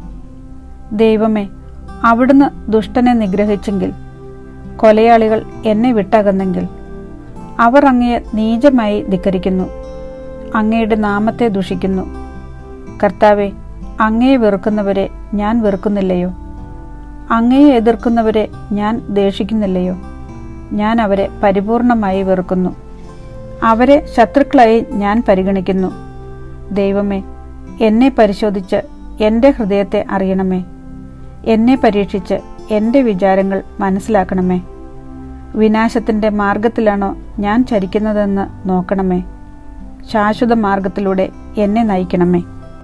S1: ദൈവമേ അവിടുന്ന് ദുഷ്ടനെ നിഗ്രഹിച്ചെങ്കിൽ കൊലയാളികൾ എന്നെ വിട്ടകന്നെങ്കിൽ അവർ അങ്ങയെ നീചമായി ധിക്കരിക്കുന്നു അങ്ങയുടെ നാമത്തെ ദുഷിക്കുന്നു കർത്താവെ അങ്ങയെ വെറുക്കുന്നവരെ ഞാൻ വെറുക്കുന്നില്ലയോ അങ്ങയെ എതിർക്കുന്നവരെ ഞാൻ ദേഷിക്കുന്നില്ലയോ ഞാൻ അവരെ പരിപൂർണമായി വെറുക്കുന്നു അവരെ ശത്രുക്കളായി ഞാൻ പരിഗണിക്കുന്നു ദൈവമേ എന്നെ പരിശോധിച്ച് എൻ്റെ ഹൃദയത്തെ അറിയണമേ എന്നെ പരീക്ഷിച്ച് എൻ്റെ വിചാരങ്ങൾ മനസ്സിലാക്കണമേ വിനാശത്തിൻ്റെ മാർഗത്തിലാണോ ഞാൻ ചരിക്കുന്നതെന്ന് നോക്കണമേ ശാശ്വത മാർഗത്തിലൂടെ എന്നെ നയിക്കണമേ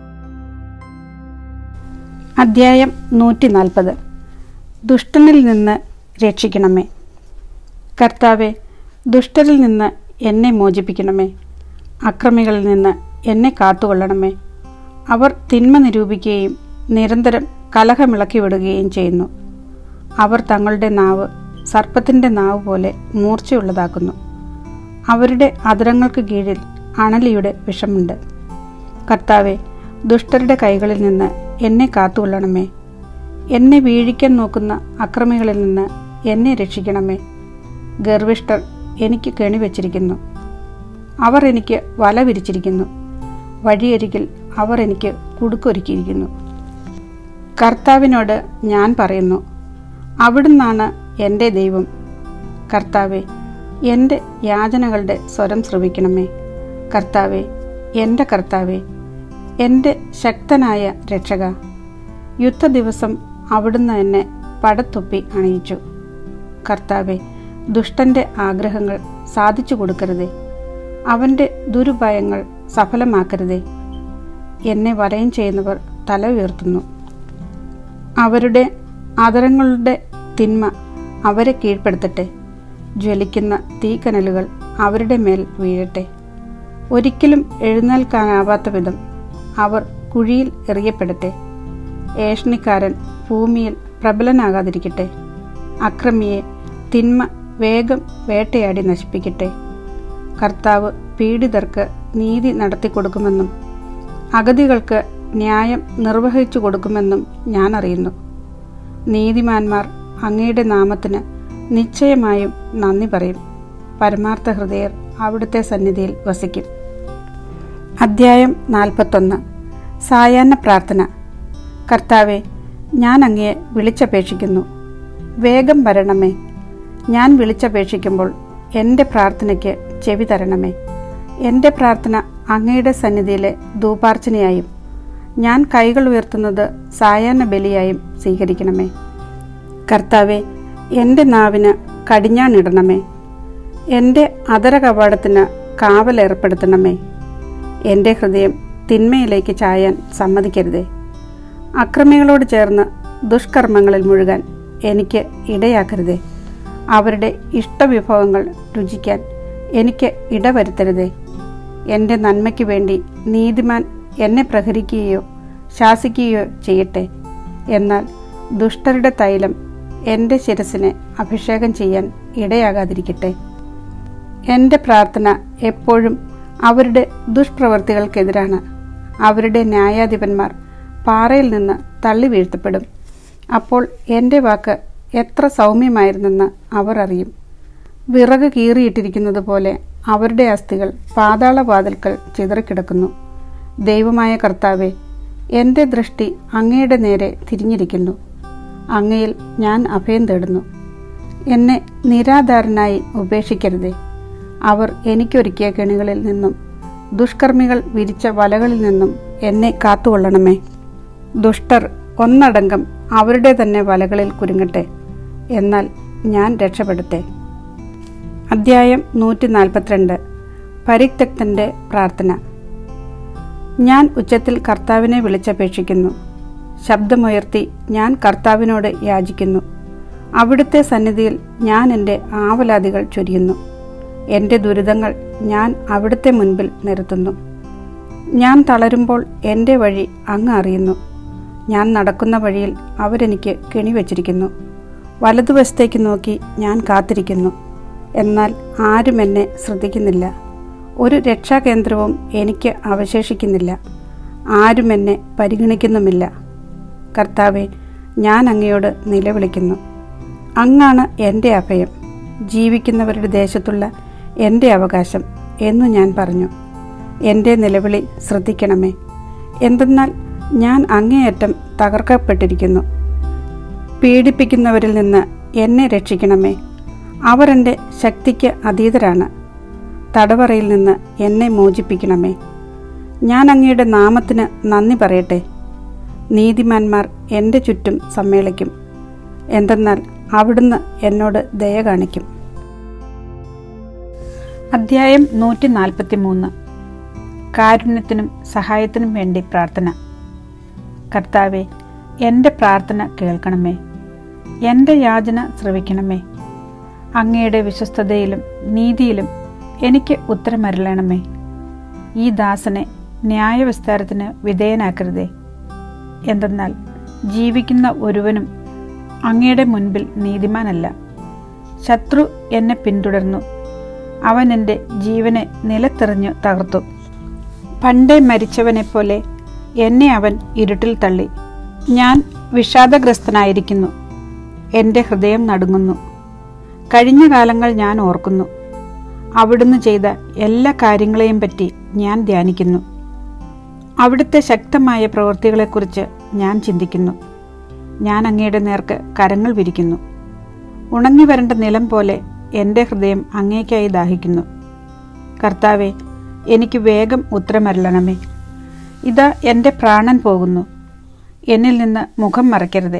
S1: അധ്യായം നൂറ്റി നാൽപ്പത് ദുഷ്ടനിൽ നിന്ന് രക്ഷിക്കണമേ കർത്താവെ ദുഷ്ടരിൽ നിന്ന് എന്നെ മോചിപ്പിക്കണമേ അക്രമികളിൽ നിന്ന് എന്നെ കാത്തുകൊള്ളണമേ അവർ തിന്മ നിരൂപിക്കുകയും നിരന്തരം കലഹമിളക്കി വിടുകയും ചെയ്യുന്നു അവർ തങ്ങളുടെ നാവ് സർപ്പത്തിൻ്റെ നാവ് പോലെ മൂർച്ചയുള്ളതാക്കുന്നു അവരുടെ അതിരങ്ങൾക്ക് കീഴിൽ അണലിയുടെ വിഷമുണ്ട് കർത്താവെ ദുഷ്ടരുടെ കൈകളിൽ നിന്ന് എന്നെ കാത്തുകൊള്ളണമേ എന്നെ വീഴിക്കാൻ നോക്കുന്ന അക്രമികളിൽ നിന്ന് എന്നെ രക്ഷിക്കണമേ ഗർവിഷ്ഠർ എനിക്ക് കെണി വച്ചിരിക്കുന്നു അവർ എനിക്ക് വല വിരിച്ചിരിക്കുന്നു വഴിയരികിൽ അവർ എനിക്ക് കുടുക്കൊരുക്കിയിരിക്കുന്നു കർത്താവിനോട് ഞാൻ പറയുന്നു അവിടുന്നാണ് എൻ്റെ ദൈവം കർത്താവെ എൻ്റെ യാചനകളുടെ സ്വരം ശ്രവിക്കണമേ കർത്താവെ എൻ്റെ കർത്താവെ എൻ്റെ ശക്തനായ രക്ഷക യുദ്ധദിവസം അവിടുന്ന് എന്നെ പടത്തൊപ്പി അണിയിച്ചു കർത്താവെ ദുഷ്ടൻ്റെ ആഗ്രഹങ്ങൾ സാധിച്ചു കൊടുക്കരുതേ അവൻ്റെ ദുരുപായങ്ങൾ സഫലമാക്കരുതേ എന്നെ വലയം ചെയ്യുന്നവർ തല ഉയർത്തുന്നു അവരുടെ അതരങ്ങളുടെ തിന്മ അവരെ കീഴ്പ്പെടുത്തട്ടെ ജ്വലിക്കുന്ന തീക്കനലുകൾ അവരുടെ മേൽ വീഴട്ടെ ഒരിക്കലും എഴുന്നേൽക്കാനാവാത്ത വിധം അവർ കുഴിയിൽ എറിയപ്പെടട്ടെ ഏഷണിക്കാരൻ ഭൂമിയിൽ പ്രബലനാകാതിരിക്കട്ടെ അക്രമിയെ തിന്മ വേഗം വേട്ടയാടി നശിപ്പിക്കട്ടെ കർത്താവ് പീഡിതർക്ക് നീതി നടത്തിക്കൊടുക്കുമെന്നും അഗതികൾക്ക് ന്യായം നിർവഹിച്ചു കൊടുക്കുമെന്നും ഞാൻ അറിയുന്നു നീതിമാന്മാർ അങ്ങയുടെ നാമത്തിന് നിശ്ചയമായും നന്ദി പറയും പരമാർത്ഥ ഹൃദയർ അവിടുത്തെ സന്നിധിയിൽ വസിക്കും അദ്ധ്യായം നാൽപ്പത്തൊന്ന് സായാഹ്ന പ്രാർത്ഥന കർത്താവെ ഞാൻ അങ്ങയെ വിളിച്ചപേക്ഷിക്കുന്നു വേഗം വരണമേ ഞാൻ വിളിച്ചപേക്ഷിക്കുമ്പോൾ എൻ്റെ പ്രാർത്ഥനയ്ക്ക് ചെവി തരണമേ എൻ്റെ പ്രാർത്ഥന അങ്ങയുടെ സന്നിധിയിലെ ധൂപാർച്ചനയായും ഞാൻ കൈകൾ ഉയർത്തുന്നത് സായാഹ്ന ബലിയായും സ്വീകരിക്കണമേ കർത്താവെ എൻ്റെ നാവിന് കടിഞ്ഞാണിടണമേ എൻ്റെ അതര കവാടത്തിന് കാവലേർപ്പെടുത്തണമേ എൻ്റെ ഹൃദയം തിന്മയിലേക്ക് ചായാൻ സമ്മതിക്കരുതേ അക്രമികളോട് ചേർന്ന് ദുഷ്കർമ്മങ്ങളിൽ മുഴുകാൻ എനിക്ക് ഇടയാക്കരുതേ അവരുടെ ഇഷ്ടവിഭവങ്ങൾ രുചിക്കാൻ എനിക്ക് ഇടവരുത്തരുതേ എൻ്റെ നന്മയ്ക്ക് വേണ്ടി നീതിമാൻ എന്നെ പ്രഹരിക്കുകയോ ശാസിക്കുകയോ ചെയ്യട്ടെ എന്നാൽ ദുഷ്ടരുടെ തൈലം എൻ്റെ ശിരസിനെ അഭിഷേകം ചെയ്യാൻ ഇടയാകാതിരിക്കട്ടെ എൻ്റെ പ്രാർത്ഥന എപ്പോഴും അവരുടെ ദുഷ്പ്രവൃത്തികൾക്കെതിരാണ് അവരുടെ ന്യായാധിപന്മാർ പാറയിൽ നിന്ന് തള്ളി വീഴ്ത്തപ്പെടും അപ്പോൾ എൻ്റെ വാക്ക് എത്ര സൗമ്യമായിരുന്നെന്ന് അവർ അറിയും വിറക് കീറിയിട്ടിരിക്കുന്നത് പോലെ അവരുടെ അസ്ഥികൾ പാതാളവാതിൽക്കൽ ചിതറിക്കിടക്കുന്നു ദൈവമായ കർത്താവെ എൻ്റെ ദൃഷ്ടി അങ്ങയുടെ നേരെ തിരിഞ്ഞിരിക്കുന്നു അങ്ങയിൽ ഞാൻ അഭയം തേടുന്നു എന്നെ നിരാധാരനായി ഉപേക്ഷിക്കരുതേ അവർ എനിക്കൊരുക്കിയ കെണികളിൽ നിന്നും ദുഷ്കർമ്മികൾ വിരിച്ച വലകളിൽ നിന്നും എന്നെ കാത്തുകൊള്ളണമേ ദുഷ്ടർ ഒന്നടങ്കം അവരുടെ തന്നെ വലകളിൽ കുരുങ്ങട്ടെ എന്നാൽ ഞാൻ രക്ഷപ്പെടട്ടെ അദ്ധ്യായം നൂറ്റി നാൽപ്പത്തിരണ്ട് പരിത്യക്തൻ്റെ പ്രാർത്ഥന ഞാൻ ഉച്ചത്തിൽ കർത്താവിനെ വിളിച്ചപേക്ഷിക്കുന്നു ശബ്ദമുയർത്തി ഞാൻ കർത്താവിനോട് യാചിക്കുന്നു അവിടുത്തെ സന്നിധിയിൽ ഞാൻ എൻ്റെ ആവലാതികൾ ചൊരിയുന്നു എൻ്റെ ദുരിതങ്ങൾ ഞാൻ അവിടുത്തെ മുൻപിൽ നിരത്തുന്നു ഞാൻ തളരുമ്പോൾ എൻ്റെ വഴി അങ്ങ് അറിയുന്നു ഞാൻ നടക്കുന്ന വഴിയിൽ അവരെനിക്ക് കെണിവച്ചിരിക്കുന്നു വലതുവശത്തേക്ക് നോക്കി ഞാൻ കാത്തിരിക്കുന്നു എന്നാൽ ആരും എന്നെ ശ്രദ്ധിക്കുന്നില്ല ഒരു രക്ഷാകേന്ദ്രവും എനിക്ക് അവശേഷിക്കുന്നില്ല ആരും എന്നെ പരിഗണിക്കുന്നുമില്ല കർത്താവെ ഞാൻ അങ്ങയോട് നിലവിളിക്കുന്നു അങ്ങാണ് എൻ്റെ അഭയം ജീവിക്കുന്നവരുടെ ദേശത്തുള്ള എൻ്റെ അവകാശം എന്നു ഞാൻ പറഞ്ഞു എൻ്റെ നിലവിളി ശ്രദ്ധിക്കണമേ എന്തെന്നാൽ ഞാൻ അങ്ങേയറ്റം തകർക്കപ്പെട്ടിരിക്കുന്നു പീഡിപ്പിക്കുന്നവരിൽ നിന്ന് എന്നെ രക്ഷിക്കണമേ അവർ എൻ്റെ ശക്തിക്ക് അതീതരാണ് തടവറയിൽ നിന്ന് എന്നെ മോചിപ്പിക്കണമേ ഞാൻ അങ്ങയുടെ നാമത്തിന് നന്ദി പറയട്ടെ നീതിമാന്മാർ എൻ്റെ ചുറ്റും സമ്മേളിക്കും എന്തെന്നാൽ അവിടുന്ന് എന്നോട് ദയ കാണിക്കും അധ്യായം നൂറ്റി നാൽപ്പത്തി മൂന്ന് കാരുണ്യത്തിനും സഹായത്തിനും വേണ്ടി പ്രാർത്ഥന കർത്താവെ എൻ്റെ പ്രാർത്ഥന കേൾക്കണമേ എൻ്റെ യാചന ശ്രവിക്കണമേ അങ്ങയുടെ വിശ്വസ്തതയിലും നീതിയിലും എനിക്ക് ഉത്തരമരുളണമേ ഈ ദാസനെ ന്യായവിസ്താരത്തിന് വിധേയനാക്കരുതേ എന്തെന്നാൽ ജീവിക്കുന്ന ഒരുവനും അങ്ങയുടെ മുൻപിൽ നീതിമാനല്ല ശത്രു എന്നെ പിന്തുടർന്നു അവൻ എൻ്റെ ജീവനെ നിലത്തെറിഞ്ഞു തകർത്തു പണ്ടേ മരിച്ചവനെപ്പോലെ എന്നെ അവൻ ഇരുട്ടിൽ തള്ളി ഞാൻ വിഷാദഗ്രസ്തനായിരിക്കുന്നു എൻ്റെ ഹൃദയം നടുങ്ങുന്നു കഴിഞ്ഞ കാലങ്ങൾ ഞാൻ ഓർക്കുന്നു അവിടുന്ന് ചെയ്ത എല്ലാ കാര്യങ്ങളെയും പറ്റി ഞാൻ ധ്യാനിക്കുന്നു അവിടുത്തെ ശക്തമായ പ്രവൃത്തികളെക്കുറിച്ച് ഞാൻ ചിന്തിക്കുന്നു ഞാൻ അങ്ങയുടെ നേർക്ക് കരങ്ങൾ വിരിക്കുന്നു ഉണങ്ങി വരേണ്ട നിലം പോലെ എൻ്റെ ഹൃദയം അങ്ങേക്കായി ദാഹിക്കുന്നു കർത്താവെ എനിക്ക് വേഗം ഉത്തരമരളണമേ ഇതാ എൻ്റെ പ്രാണൻ പോകുന്നു എന്നിൽ നിന്ന് മുഖം മറയ്ക്കരുതേ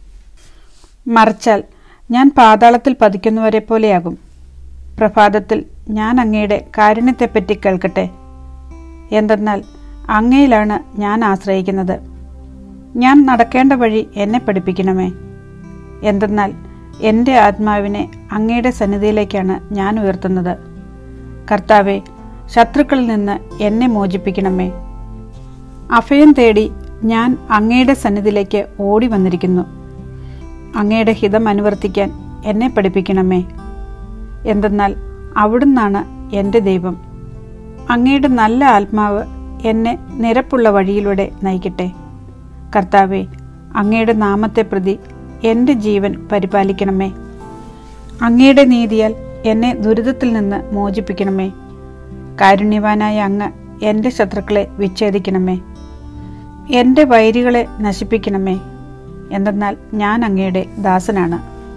S1: മറച്ചാൽ ഞാൻ പാതാളത്തിൽ പതിക്കുന്നവരെ പോലെയാകും പ്രഭാതത്തിൽ ഞാൻ അങ്ങയുടെ കാരുണ്യത്തെപ്പറ്റി കേൾക്കട്ടെ എന്തെന്നാൽ അങ്ങയിലാണ് ഞാൻ ആശ്രയിക്കുന്നത് ഞാൻ നടക്കേണ്ട വഴി എന്നെ പഠിപ്പിക്കണമേ എന്തെന്നാൽ എൻ്റെ ആത്മാവിനെ അങ്ങയുടെ സന്നിധിയിലേക്കാണ് ഞാൻ ഉയർത്തുന്നത് കർത്താവെ ശത്രുക്കളിൽ നിന്ന് എന്നെ മോചിപ്പിക്കണമേ അഭയം തേടി ഞാൻ അങ്ങയുടെ സന്നിധിയിലേക്ക് ഓടി വന്നിരിക്കുന്നു അങ്ങയുടെ ഹിതം അനുവർത്തിക്കാൻ എന്നെ പഠിപ്പിക്കണമേ എന്തെന്നാൽ അവിടുന്നാണ് എൻ്റെ ദൈവം അങ്ങയുടെ നല്ല ആത്മാവ് എന്നെ നിരപ്പുള്ള വഴിയിലൂടെ നയിക്കട്ടെ കർത്താവെ അങ്ങയുടെ നാമത്തെ പ്രതി എൻ്റെ ജീവൻ പരിപാലിക്കണമേ അങ്ങയുടെ നീതിയാൽ എന്നെ ദുരിതത്തിൽ നിന്ന് മോചിപ്പിക്കണമേ കാരുണ്യവാനായ അങ്ങ് എൻ്റെ ശത്രുക്കളെ വിച്ഛേദിക്കണമേ എൻ്റെ വൈരികളെ നശിപ്പിക്കണമേ എന്തെന്നാൽ ഞാൻ അങ്ങയുടെ ദാസനാണ്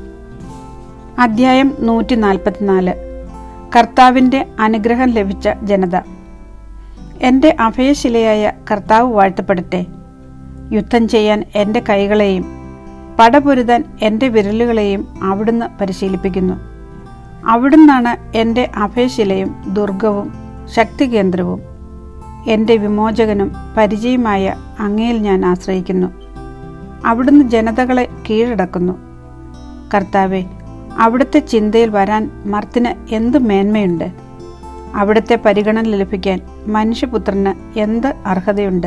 S1: അധ്യായം നൂറ്റി നാൽപ്പത്തിനാല് കർത്താവിൻ്റെ അനുഗ്രഹം ലഭിച്ച ജനത എൻ്റെ അഭയശിലയായ കർത്താവ് വാഴ്ത്തപ്പെടട്ടെ യുദ്ധം ചെയ്യാൻ എൻ്റെ കൈകളെയും പടപൊരുതാൻ എൻ്റെ വിരലുകളെയും അവിടുന്ന് പരിശീലിപ്പിക്കുന്നു അവിടുന്നാണ് എൻ്റെ അഭയശിലയും ദുർഗവും ശക്തികേന്ദ്രവും എൻ്റെ വിമോചകനും പരിചയമായ അങ്ങയിൽ ഞാൻ ആശ്രയിക്കുന്നു അവിടുന്ന് ജനതകളെ കീഴടക്കുന്നു കർത്താവെ അവിടുത്തെ ചിന്തയിൽ വരാൻ മർത്തിന് എന്ത് മേന്മയുണ്ട് അവിടുത്തെ പരിഗണന ലഭിക്കാൻ മനുഷ്യപുത്രന് എന്ത് അർഹതയുണ്ട്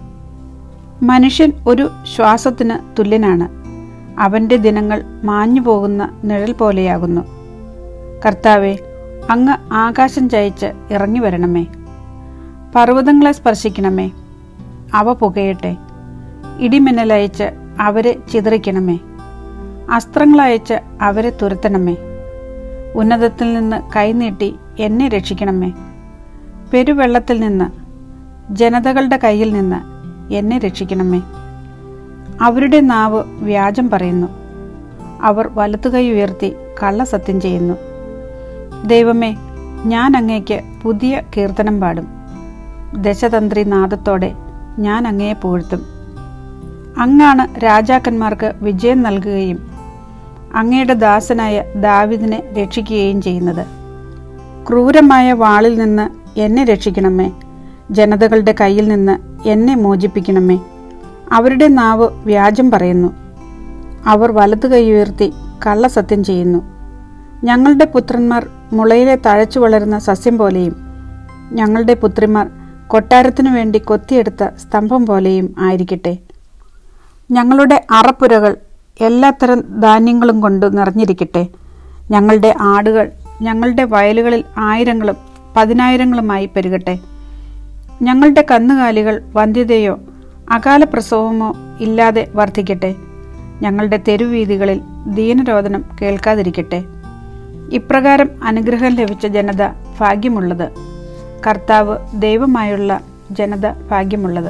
S1: മനുഷ്യൻ ഒരു ശ്വാസത്തിന് തുല്യനാണ് അവൻ്റെ ദിനങ്ങൾ മാഞ്ഞു പോകുന്ന നിഴൽ പോലെയാകുന്നു കർത്താവെ അങ്ങ് ആകാശം ചയച്ച് ഇറങ്ങി വരണമേ പർവ്വതങ്ങളെ സ്പർശിക്കണമേ അവ പുകയട്ടെ ഇടിമിന്നലയച്ച് അവരെ ചിതറിക്കണമേ അസ്ത്രങ്ങളയച്ച് അവരെ തുരത്തണമേ ഉന്നതത്തിൽ നിന്ന് കൈനീട്ടി എന്നെ രക്ഷിക്കണമേ പെരുവെള്ളത്തിൽ നിന്ന് ജനതകളുടെ കയ്യിൽ നിന്ന് എന്നെ രക്ഷിക്കണമേ അവരുടെ നാവ് വ്യാജം പറയുന്നു അവർ വലത്തുകൈ ഉയർത്തി കള്ളസത്യം ചെയ്യുന്നു ദൈവമേ ഞാൻ അങ്ങേക്ക് പുതിയ കീർത്തനം പാടും ദശതന്ത്രി നാദത്തോടെ ഞാൻ അങ്ങയെ പുകഴ്ത്തും അങ്ങാണ് രാജാക്കന്മാർക്ക് വിജയം നൽകുകയും അങ്ങയുടെ ദാസനായ ദാവിദിനെ രക്ഷിക്കുകയും ചെയ്യുന്നത് ക്രൂരമായ വാളിൽ നിന്ന് എന്നെ രക്ഷിക്കണമേ ജനതകളുടെ കയ്യിൽ നിന്ന് എന്നെ മോചിപ്പിക്കണമേ അവരുടെ നാവ് വ്യാജം പറയുന്നു അവർ വലതു കൈ ഉയർത്തി കള്ളസത്യം ചെയ്യുന്നു ഞങ്ങളുടെ പുത്രന്മാർ മുളയിലെ തഴച്ചു വളരുന്ന സസ്യം പോലെയും ഞങ്ങളുടെ പുത്രിമാർ കൊട്ടാരത്തിനു വേണ്ടി കൊത്തിയെടുത്ത സ്തംഭം പോലെയും ആയിരിക്കട്ടെ ഞങ്ങളുടെ അറപ്പുരകൾ എല്ലാത്തരം ധാന്യങ്ങളും കൊണ്ട് നിറഞ്ഞിരിക്കട്ടെ ഞങ്ങളുടെ ആടുകൾ ഞങ്ങളുടെ വയലുകളിൽ ആയിരങ്ങളും പതിനായിരങ്ങളുമായി പെരുകട്ടെ ഞങ്ങളുടെ കന്നുകാലികൾ വന്ധ്യതയോ അകാല പ്രസവമോ ഇല്ലാതെ വർദ്ധിക്കട്ടെ ഞങ്ങളുടെ തെരുവീതികളിൽ ദീനരോധനം കേൾക്കാതിരിക്കട്ടെ ഇപ്രകാരം അനുഗ്രഹം ലഭിച്ച ജനത ഭാഗ്യമുള്ളത് കർത്താവ് ദൈവമായുള്ള ജനത ഭാഗ്യമുള്ളത്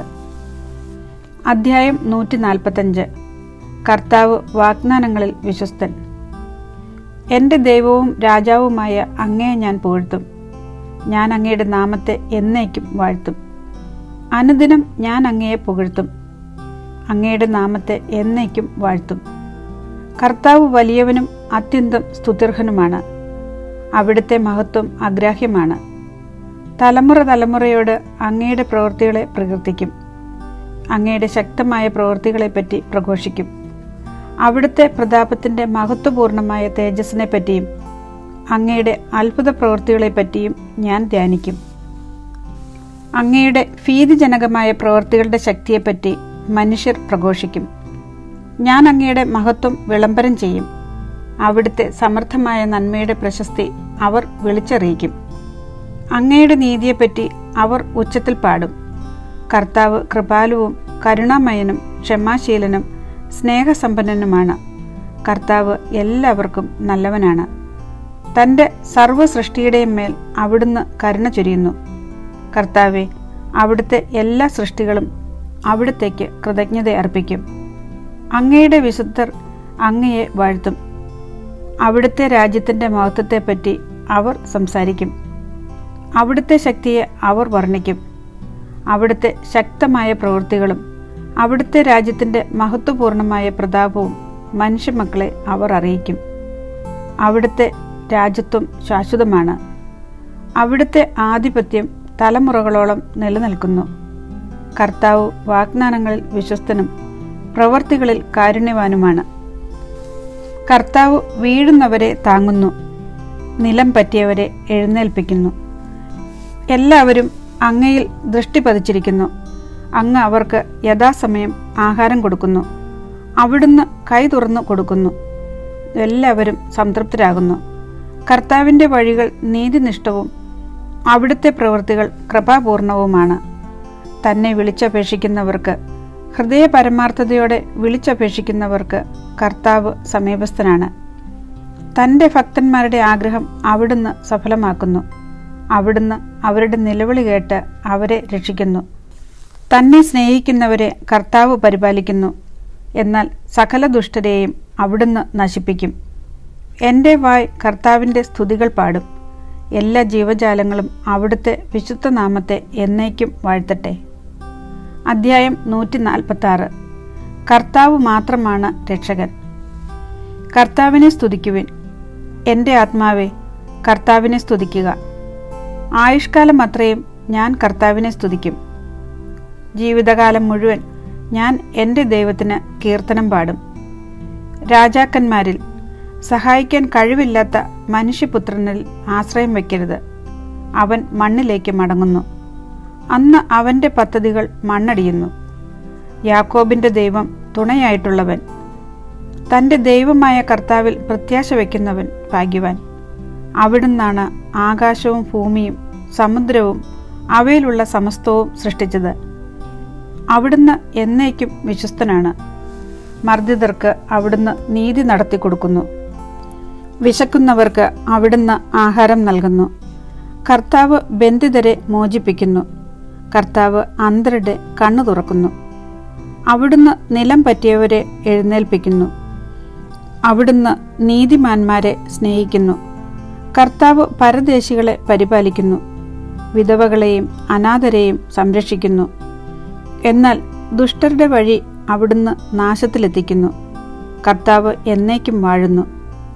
S1: അധ്യായം നൂറ്റി നാൽപ്പത്തഞ്ച് കർത്താവ് വാഗ്ദാനങ്ങളിൽ വിശ്വസ്തൻ എൻ്റെ ദൈവവും രാജാവുമായ അങ്ങയെ ഞാൻ പുകഴ്ത്തും ഞാൻ അങ്ങയുടെ നാമത്തെ എന്നേക്കും വാഴ്ത്തും അനുദിനം ഞാൻ അങ്ങയെ പുകഴ്ത്തും അങ്ങയുടെ നാമത്തെ എന്നേക്കും വാഴ്ത്തും കർത്താവ് വലിയവനും അത്യന്തം സ്തുത്യർഹനുമാണ് അവിടുത്തെ മഹത്വം അഗ്രാഹ്യമാണ് തലമുറ തലമുറയോട് അങ്ങയുടെ പ്രവൃത്തികളെ പ്രകീർത്തിക്കും അങ്ങയുടെ ശക്തമായ പ്രവൃത്തികളെപ്പറ്റി പ്രഘോഷിക്കും അവിടുത്തെ പ്രതാപത്തിൻ്റെ മഹത്വപൂർണമായ തേജസ്സിനെ പറ്റിയും അങ്ങയുടെ അത്ഭുത പ്രവൃത്തികളെപ്പറ്റിയും ഞാൻ ധ്യാനിക്കും അങ്ങയുടെ ഭീതിജനകമായ പ്രവൃത്തികളുടെ ശക്തിയെപ്പറ്റി മനുഷ്യർ പ്രഘോഷിക്കും ഞാൻ അങ്ങയുടെ മഹത്വം വിളംബരം ചെയ്യും അവിടുത്തെ സമർത്ഥമായ നന്മയുടെ പ്രശസ്തി അവർ വിളിച്ചറിയിക്കും അങ്ങയുടെ നീതിയെപ്പറ്റി അവർ ഉച്ചത്തിൽ പാടും കർത്താവ് കൃപാലുവും കരുണാമയനും ക്ഷമാശീലനും സ്നേഹസമ്പന്നനുമാണ് കർത്താവ് എല്ലാവർക്കും നല്ലവനാണ് തൻ്റെ സർവ്വ സൃഷ്ടിയുടെയും മേൽ അവിടുന്ന് കരുണ ചൊരിയുന്നു കർത്താവെ അവിടുത്തെ എല്ലാ സൃഷ്ടികളും അവിടുത്തേക്ക് കൃതജ്ഞത അർപ്പിക്കും അങ്ങയുടെ വിശുദ്ധർ അങ്ങയെ വാഴ്ത്തും അവിടുത്തെ രാജ്യത്തിൻ്റെ മഹത്വത്തെപ്പറ്റി അവർ സംസാരിക്കും അവിടുത്തെ ശക്തിയെ അവർ വർണ്ണിക്കും അവിടുത്തെ ശക്തമായ പ്രവൃത്തികളും അവിടുത്തെ രാജ്യത്തിൻ്റെ മഹത്വപൂർണമായ പ്രതാപവും മനുഷ്യമക്കളെ അവർ അറിയിക്കും അവിടുത്തെ രാജ്യത്വം ശാശ്വതമാണ് അവിടുത്തെ ആധിപത്യം തലമുറകളോളം നിലനിൽക്കുന്നു കർത്താവ് വാഗ്ദാനങ്ങളിൽ വിശ്വസ്തനും പ്രവർത്തികളിൽ കാരുണ്യവാനുമാണ് കർത്താവ് വീഴുന്നവരെ താങ്ങുന്നു നിലം പറ്റിയവരെ എഴുന്നേൽപ്പിക്കുന്നു എല്ലാവരും അങ്ങയിൽ ദൃഷ്ടി പതിച്ചിരിക്കുന്നു അങ്ങ് അവർക്ക് യഥാസമയം ആഹാരം കൊടുക്കുന്നു അവിടുന്ന് കൈ തുറന്നു കൊടുക്കുന്നു എല്ലാവരും സംതൃപ്തരാകുന്നു കർത്താവിൻ്റെ വഴികൾ നീതിനിഷ്ഠവും അവിടുത്തെ പ്രവൃത്തികൾ കൃപാപൂർണവുമാണ് തന്നെ വിളിച്ചപേക്ഷിക്കുന്നവർക്ക് ഹൃദയ പരമാർത്ഥതയോടെ വിളിച്ചപേക്ഷിക്കുന്നവർക്ക് കർത്താവ് സമീപസ്ഥനാണ് തൻ്റെ ഭക്തന്മാരുടെ ആഗ്രഹം അവിടുന്ന് സഫലമാക്കുന്നു അവിടുന്ന് അവരുടെ നിലവിളി കേട്ട് അവരെ രക്ഷിക്കുന്നു തന്നെ സ്നേഹിക്കുന്നവരെ കർത്താവ് പരിപാലിക്കുന്നു എന്നാൽ സകല ദുഷ്ടരെയും അവിടുന്ന് നശിപ്പിക്കും എൻ്റെ വായ് കർത്താവിൻ്റെ സ്തുതികൾ പാടും എല്ലാ ജീവജാലങ്ങളും അവിടുത്തെ വിശുദ്ധ നാമത്തെ എന്നേക്കും വാഴ്ത്തട്ടെ അധ്യായം നൂറ്റി നാൽപ്പത്തി ആറ് കർത്താവ് മാത്രമാണ് രക്ഷകൻ കർത്താവിനെ സ്തുതിക്കുവിൻ എൻ്റെ ആത്മാവെ കർത്താവിനെ സ്തുതിക്കുക ആയുഷ്കാലം അത്രയും ഞാൻ കർത്താവിനെ സ്തുതിക്കും ജീവിതകാലം മുഴുവൻ ഞാൻ എൻ്റെ ദൈവത്തിന് കീർത്തനം പാടും രാജാക്കന്മാരിൽ സഹായിക്കാൻ കഴിവില്ലാത്ത മനുഷ്യപുത്രനിൽ ആശ്രയം വയ്ക്കരുത് അവൻ മണ്ണിലേക്ക് മടങ്ങുന്നു അന്ന് അവൻ്റെ പദ്ധതികൾ മണ്ണടിയുന്നു യാക്കോബിൻ്റെ ദൈവം തുണയായിട്ടുള്ളവൻ തൻ്റെ ദൈവമായ കർത്താവിൽ പ്രത്യാശ വയ്ക്കുന്നവൻ ഭാഗ്യവാൻ അവിടുന്നാണ് ആകാശവും ഭൂമിയും സമുദ്രവും അവയിലുള്ള സമസ്തവും സൃഷ്ടിച്ചത് അവിടുന്ന് എന്നേക്കും വിശ്വസ്തനാണ് മർദ്ദിതർക്ക് അവിടുന്ന് നീതി നടത്തി കൊടുക്കുന്നു വിശക്കുന്നവർക്ക് അവിടുന്ന് ആഹാരം നൽകുന്നു കർത്താവ് ബന്ധിതരെ മോചിപ്പിക്കുന്നു കർത്താവ് അന്ധരുടെ കണ്ണു തുറക്കുന്നു അവിടുന്ന് നിലം പറ്റിയവരെ എഴുന്നേൽപ്പിക്കുന്നു അവിടുന്ന് നീതിമാന്മാരെ സ്നേഹിക്കുന്നു കർത്താവ് പരദേശികളെ പരിപാലിക്കുന്നു വിധവകളെയും അനാഥരെയും സംരക്ഷിക്കുന്നു എന്നാൽ ദുഷ്ടരുടെ വഴി അവിടുന്ന് നാശത്തിലെത്തിക്കുന്നു കർത്താവ് എന്നേക്കും വാഴുന്നു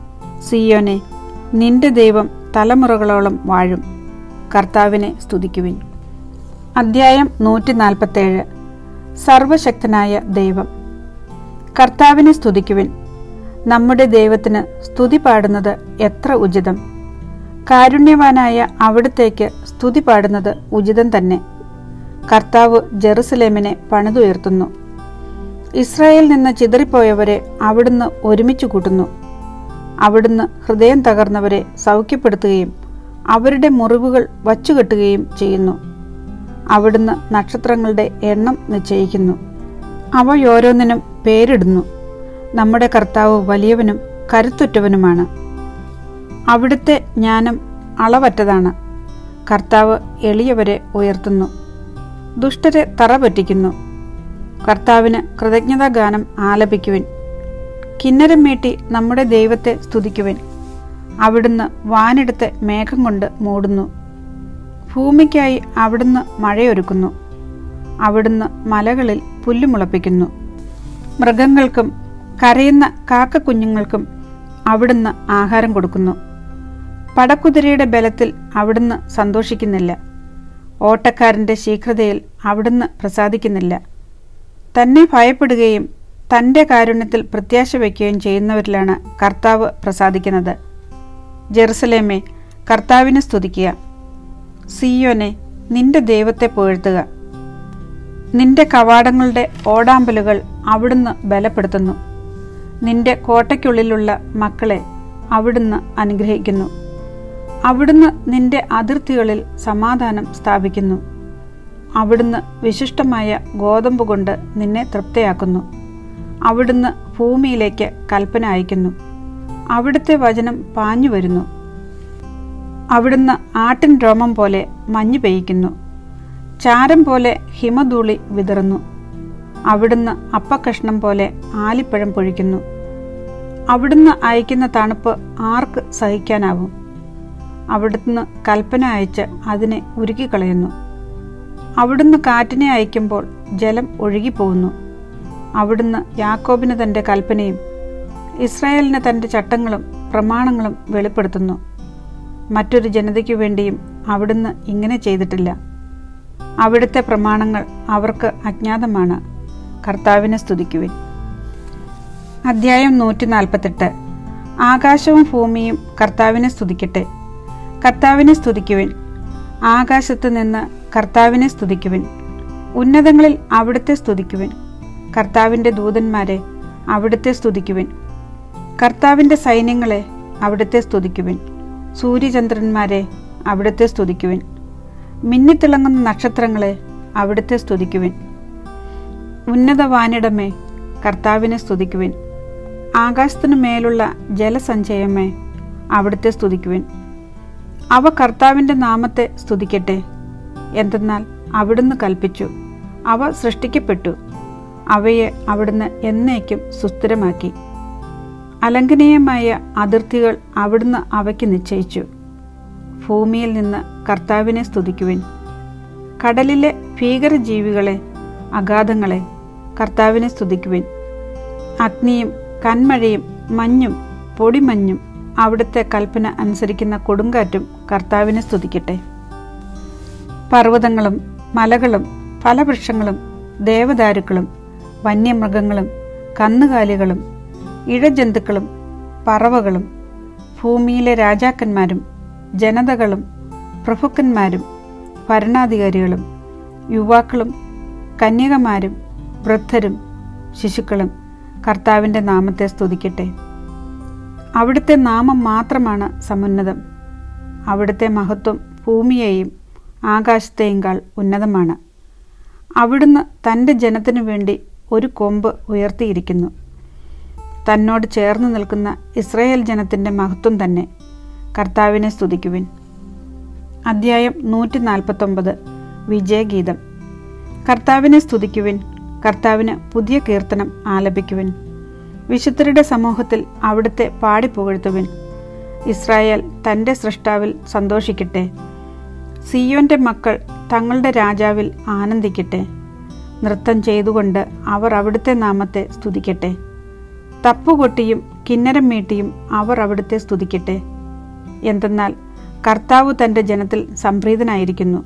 S1: സിയോനെ നിന്റെ ദൈവം തലമുറകളോളം വാഴും കർത്താവിനെ സ്തുതിക്കുവിൻ അദ്ധ്യായം നൂറ്റി നാൽപ്പത്തേഴ് സർവശക്തനായ ദൈവം കർത്താവിനെ സ്തുതിക്കുവിൻ നമ്മുടെ ദൈവത്തിന് സ്തുതി പാടുന്നത് എത്ര ഉചിതം കാരുണ്യവാനായ അവിടത്തേക്ക് സ്തുതി പാടുന്നത് ഉചിതം തന്നെ കർത്താവ് ജെറുസലേമിനെ പണിതുയർത്തുന്നു ഇസ്രായേൽ നിന്ന് ചിതറിപ്പോയവരെ അവിടുന്ന് ഒരുമിച്ച് കൂട്ടുന്നു അവിടുന്ന് ഹൃദയം തകർന്നവരെ സൗഖ്യപ്പെടുത്തുകയും അവരുടെ മുറിവുകൾ വച്ചുകെട്ടുകയും ചെയ്യുന്നു അവിടുന്ന് നക്ഷത്രങ്ങളുടെ എണ്ണം നിശ്ചയിക്കുന്നു അവയോരോന്നിനും പേരിടുന്നു നമ്മുടെ കർത്താവ് വലിയവനും കരുത്തുറ്റവനുമാണ് അവിടുത്തെ ജ്ഞാനം അളവറ്റതാണ് കർത്താവ് എളിയവരെ ഉയർത്തുന്നു ദുഷ്ടരെ തറ പറ്റിക്കുന്നു കർത്താവിന് കൃതജ്ഞതാഗാനം ആലപിക്കുവിൻ കിന്നരം മീട്ടി നമ്മുടെ ദൈവത്തെ സ്തുതിക്കുവിൻ അവിടുന്ന് വാനെടുത്ത് മേഘം കൊണ്ട് മൂടുന്നു ഭൂമിക്കായി അവിടുന്ന് മഴയൊരുക്കുന്നു അവിടുന്ന് മലകളിൽ പുല്ലുമുളപ്പിക്കുന്നു മൃഗങ്ങൾക്കും കരയുന്ന കാക്കക്കുഞ്ഞുങ്ങൾക്കും അവിടുന്ന് ആഹാരം കൊടുക്കുന്നു പടക്കുതിരയുടെ ബലത്തിൽ അവിടുന്ന് സന്തോഷിക്കുന്നില്ല ഓട്ടക്കാരൻ്റെ ശീഘ്രതയിൽ അവിടുന്ന് പ്രസാദിക്കുന്നില്ല തന്നെ ഭയപ്പെടുകയും തൻ്റെ കാരുണ്യത്തിൽ പ്രത്യാശ വയ്ക്കുകയും ചെയ്യുന്നവരിലാണ് കർത്താവ് പ്രസാദിക്കുന്നത് ജെറുസലേമേ കർത്താവിനെ സ്തുതിക്കുക സിയോനെ നിന്റെ ദൈവത്തെ പുകഴ്ത്തുക നിന്റെ കവാടങ്ങളുടെ ഓടാമ്പലുകൾ അവിടുന്ന് ബലപ്പെടുത്തുന്നു നിന്റെ കോട്ടയ്ക്കുള്ളിലുള്ള മക്കളെ അവിടുന്ന് അനുഗ്രഹിക്കുന്നു അവിടുന്ന് നിന്റെ അതിർത്തികളിൽ സമാധാനം സ്ഥാപിക്കുന്നു അവിടുന്ന് വിശിഷ്ടമായ ഗോതമ്പ് കൊണ്ട് നിന്നെ തൃപ്തയാക്കുന്നു അവിടുന്ന് ഭൂമിയിലേക്ക് കൽപ്പന അയക്കുന്നു അവിടുത്തെ വചനം പാഞ്ഞു വരുന്നു അവിടുന്ന് ആട്ടിൻ രോമം പോലെ മഞ്ഞ് പെയ്യ്ക്കുന്നു ചാരം പോലെ ഹിമധൂളി വിതറുന്നു അവിടുന്ന് അപ്പക്കഷ്ണം പോലെ ആലിപ്പഴം പൊഴിക്കുന്നു അവിടുന്ന് അയക്കുന്ന തണുപ്പ് ആർക്ക് സഹിക്കാനാവും അവിടുന്ന് കൽപ്പന അയച്ച് അതിനെ ഉരുക്കിക്കളയുന്നു അവിടുന്ന് കാറ്റിനെ അയക്കുമ്പോൾ ജലം ഒഴുകിപ്പോകുന്നു അവിടുന്ന് യാക്കോബിന് തൻ്റെ കൽപ്പനയും ഇസ്രായേലിന് തൻ്റെ ചട്ടങ്ങളും പ്രമാണങ്ങളും വെളിപ്പെടുത്തുന്നു മറ്റൊരു ജനതയ്ക്കു വേണ്ടിയും അവിടുന്ന് ഇങ്ങനെ ചെയ്തിട്ടില്ല അവിടുത്തെ പ്രമാണങ്ങൾ അവർക്ക് അജ്ഞാതമാണ് കർത്താവിനെ സ്തുതിക്കുവിൻ അധ്യായം നൂറ്റി നാൽപ്പത്തെട്ട് ആകാശവും ഭൂമിയും കർത്താവിനെ സ്തുതിക്കട്ടെ കർത്താവിനെ സ്തുതിക്കുവിൻ ആകാശത്ത് നിന്ന് കർത്താവിനെ സ്തുതിക്കുവിൻ ഉന്നതങ്ങളിൽ അവിടുത്തെ സ്തുതിക്കുവിൻ കർത്താവിൻ്റെ ദൂതന്മാരെ അവിടുത്തെ സ്തുതിക്കുവിൻ കർത്താവിൻ്റെ സൈന്യങ്ങളെ അവിടുത്തെ സ്തുതിക്കുവിൻ സൂര്യചന്ദ്രന്മാരെ അവിടുത്തെ സ്തുതിക്കുവിൻ മിന്നിത്തിളങ്ങുന്ന നക്ഷത്രങ്ങളെ അവിടുത്തെ സ്തുതിക്കുവിൻ ഉന്നത വാനിടമേ കർത്താവിനെ സ്തുതിക്കുവിൻ ആകാശത്തിനു മേലുള്ള ജലസഞ്ചയമേ അവിടുത്തെ സ്തുതിക്കുവിൻ അവ കർത്താവിൻ്റെ നാമത്തെ സ്തുതിക്കട്ടെ എന്തെന്നാൽ അവിടുന്ന് കൽപ്പിച്ചു അവ സൃഷ്ടിക്കപ്പെട്ടു അവയെ അവിടുന്ന് എന്നേക്കും സുസ്ഥിരമാക്കി അലംഘനീയമായ അതിർത്തികൾ അവിടുന്ന് അവയ്ക്ക് നിശ്ചയിച്ചു ഭൂമിയിൽ നിന്ന് കർത്താവിനെ സ്തുതിക്കുവിൻ കടലിലെ ഭീകരജീവികളെ അഗാധങ്ങളെ കർത്താവിനെ സ്തുതിക്കുവിൻ അഗ്നിയും കന്മഴയും മഞ്ഞും പൊടിമഞ്ഞും അവിടുത്തെ കൽപ്പന അനുസരിക്കുന്ന കൊടുങ്കാറ്റും കർത്താവിനെ സ്തുതിക്കട്ടെ പർവ്വതങ്ങളും മലകളും ഫലവൃക്ഷങ്ങളും ദേവദാരുക്കളും വന്യമൃഗങ്ങളും കന്നുകാലികളും ഇഴജന്തുക്കളും പറവകളും ഭൂമിയിലെ രാജാക്കന്മാരും ജനതകളും പ്രഭുക്കന്മാരും ഭരണാധികാരികളും യുവാക്കളും കന്യകമാരും വൃദ്ധരും ശിശുക്കളും കർത്താവിൻ്റെ നാമത്തെ സ്തുതിക്കട്ടെ അവിടുത്തെ നാമം മാത്രമാണ് സമുന്നതം അവിടുത്തെ മഹത്വം ഭൂമിയെയും ആകാശത്തെയുംകാൾ ഉന്നതമാണ് അവിടുന്ന് തൻ്റെ ജനത്തിനു വേണ്ടി ഒരു കൊമ്പ് ഉയർത്തിയിരിക്കുന്നു തന്നോട് ചേർന്ന് നിൽക്കുന്ന ഇസ്രായേൽ ജനത്തിൻ്റെ മഹത്വം തന്നെ കർത്താവിനെ സ്തുതിക്കുവിൻ അധ്യായം നൂറ്റി നാൽപ്പത്തൊമ്പത് വിജയഗീതം കർത്താവിനെ സ്തുതിക്കുവിൻ കർത്താവിന് പുതിയ കീർത്തനം ആലപിക്കുവിൻ വിശുദ്ധരുടെ സമൂഹത്തിൽ അവിടുത്തെ പാടിപ്പുകഴ്ത്തുവിൻ ഇസ്രായേൽ തൻ്റെ സൃഷ്ടാവിൽ സന്തോഷിക്കട്ടെ സിയോന്റെ മക്കൾ തങ്ങളുടെ രാജാവിൽ ആനന്ദിക്കട്ടെ നൃത്തം ചെയ്തുകൊണ്ട് അവർ അവിടുത്തെ നാമത്തെ സ്തുതിക്കട്ടെ തപ്പുകൊട്ടിയും കിന്നരം മീട്ടിയും അവർ അവിടുത്തെ സ്തുതിക്കട്ടെ എന്തെന്നാൽ കർത്താവ് തൻ്റെ ജനത്തിൽ സംപ്രീതനായിരിക്കുന്നു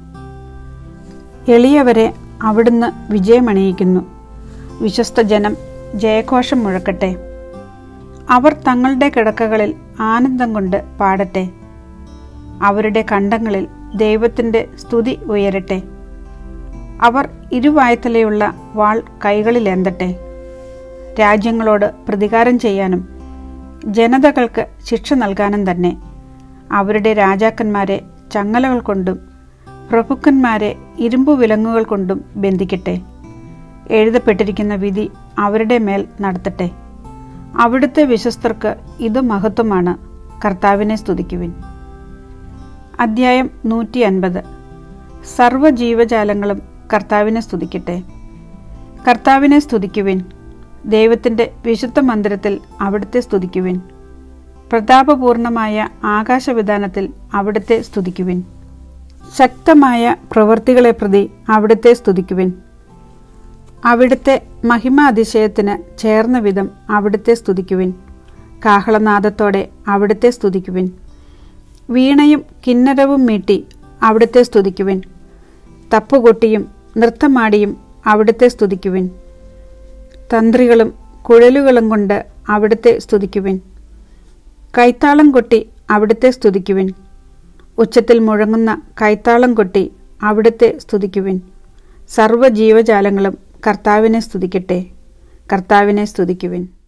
S1: എളിയവരെ അവിടുന്ന് വിജയമണിയിക്കുന്നു വിശ്വസ്ത ജനം ജയഘോഷം മുഴക്കട്ടെ അവർ തങ്ങളുടെ കിടക്കകളിൽ ആനന്ദം കൊണ്ട് പാടട്ടെ അവരുടെ കണ്ടങ്ങളിൽ ദൈവത്തിൻ്റെ സ്തുതി ഉയരട്ടെ അവർ ഇരുവായ്ത്തലയുള്ള വാൾ കൈകളിലേന്തട്ടെ രാജ്യങ്ങളോട് പ്രതികാരം ചെയ്യാനും ജനതകൾക്ക് ശിക്ഷ നൽകാനും തന്നെ അവരുടെ രാജാക്കന്മാരെ ചങ്ങലകൾ കൊണ്ടും പ്രഭുക്കന്മാരെ ഇരുമ്പു വിലങ്ങുകൾ കൊണ്ടും ബന്ധിക്കട്ടെ എഴുതപ്പെട്ടിരിക്കുന്ന വിധി അവരുടെ മേൽ നടത്തട്ടെ അവിടുത്തെ വിശ്വസ്തർക്ക് ഇത് മഹത്വമാണ് കർത്താവിനെ സ്തുതിക്കുവിൻ അധ്യായം നൂറ്റി അൻപത് സർവ്വജീവജാലങ്ങളും കർത്താവിനെ സ്തുതിക്കട്ടെ കർത്താവിനെ സ്തുതിക്കുവിൻ ദൈവത്തിൻ്റെ വിശുദ്ധ മന്ദിരത്തിൽ അവിടുത്തെ സ്തുതിക്കുവിൻ പ്രതാപപൂർണമായ ആകാശവിധാനത്തിൽ അവിടുത്തെ സ്തുതിക്കുവിൻ ശക്തമായ പ്രവൃത്തികളെ പ്രതി അവിടുത്തെ സ്തുതിക്കുവിൻ അവിടുത്തെ മഹിമാതിശയത്തിന് ചേർന്ന വിധം അവിടുത്തെ സ്തുതിക്കുവിൻ കാഹളനാദത്തോടെ അവിടുത്തെ സ്തുതിക്കുവിൻ വീണയും കിന്നരവും മീട്ടി അവിടുത്തെ സ്തുതിക്കുവിൻ തപ്പുകൊട്ടിയും നൃത്തമാടിയും അവിടുത്തെ സ്തുതിക്കുവിൻ തന്ത്രികളും കുഴലുകളും കൊണ്ട് അവിടുത്തെ സ്തുതിക്കുവിൻ കൈത്താളം കൊട്ടി അവിടുത്തെ സ്തുതിക്കുവിൻ ഉച്ചത്തിൽ മുഴങ്ങുന്ന കൈത്താളം കൊട്ടി അവിടുത്തെ സ്തുതിക്കുവിൻ സർവ്വജീവജാലങ്ങളും കർത്താവിനെ സ്തുതിക്കട്ടെ കർത്താവിനെ സ്തുതിക്കുവിൻ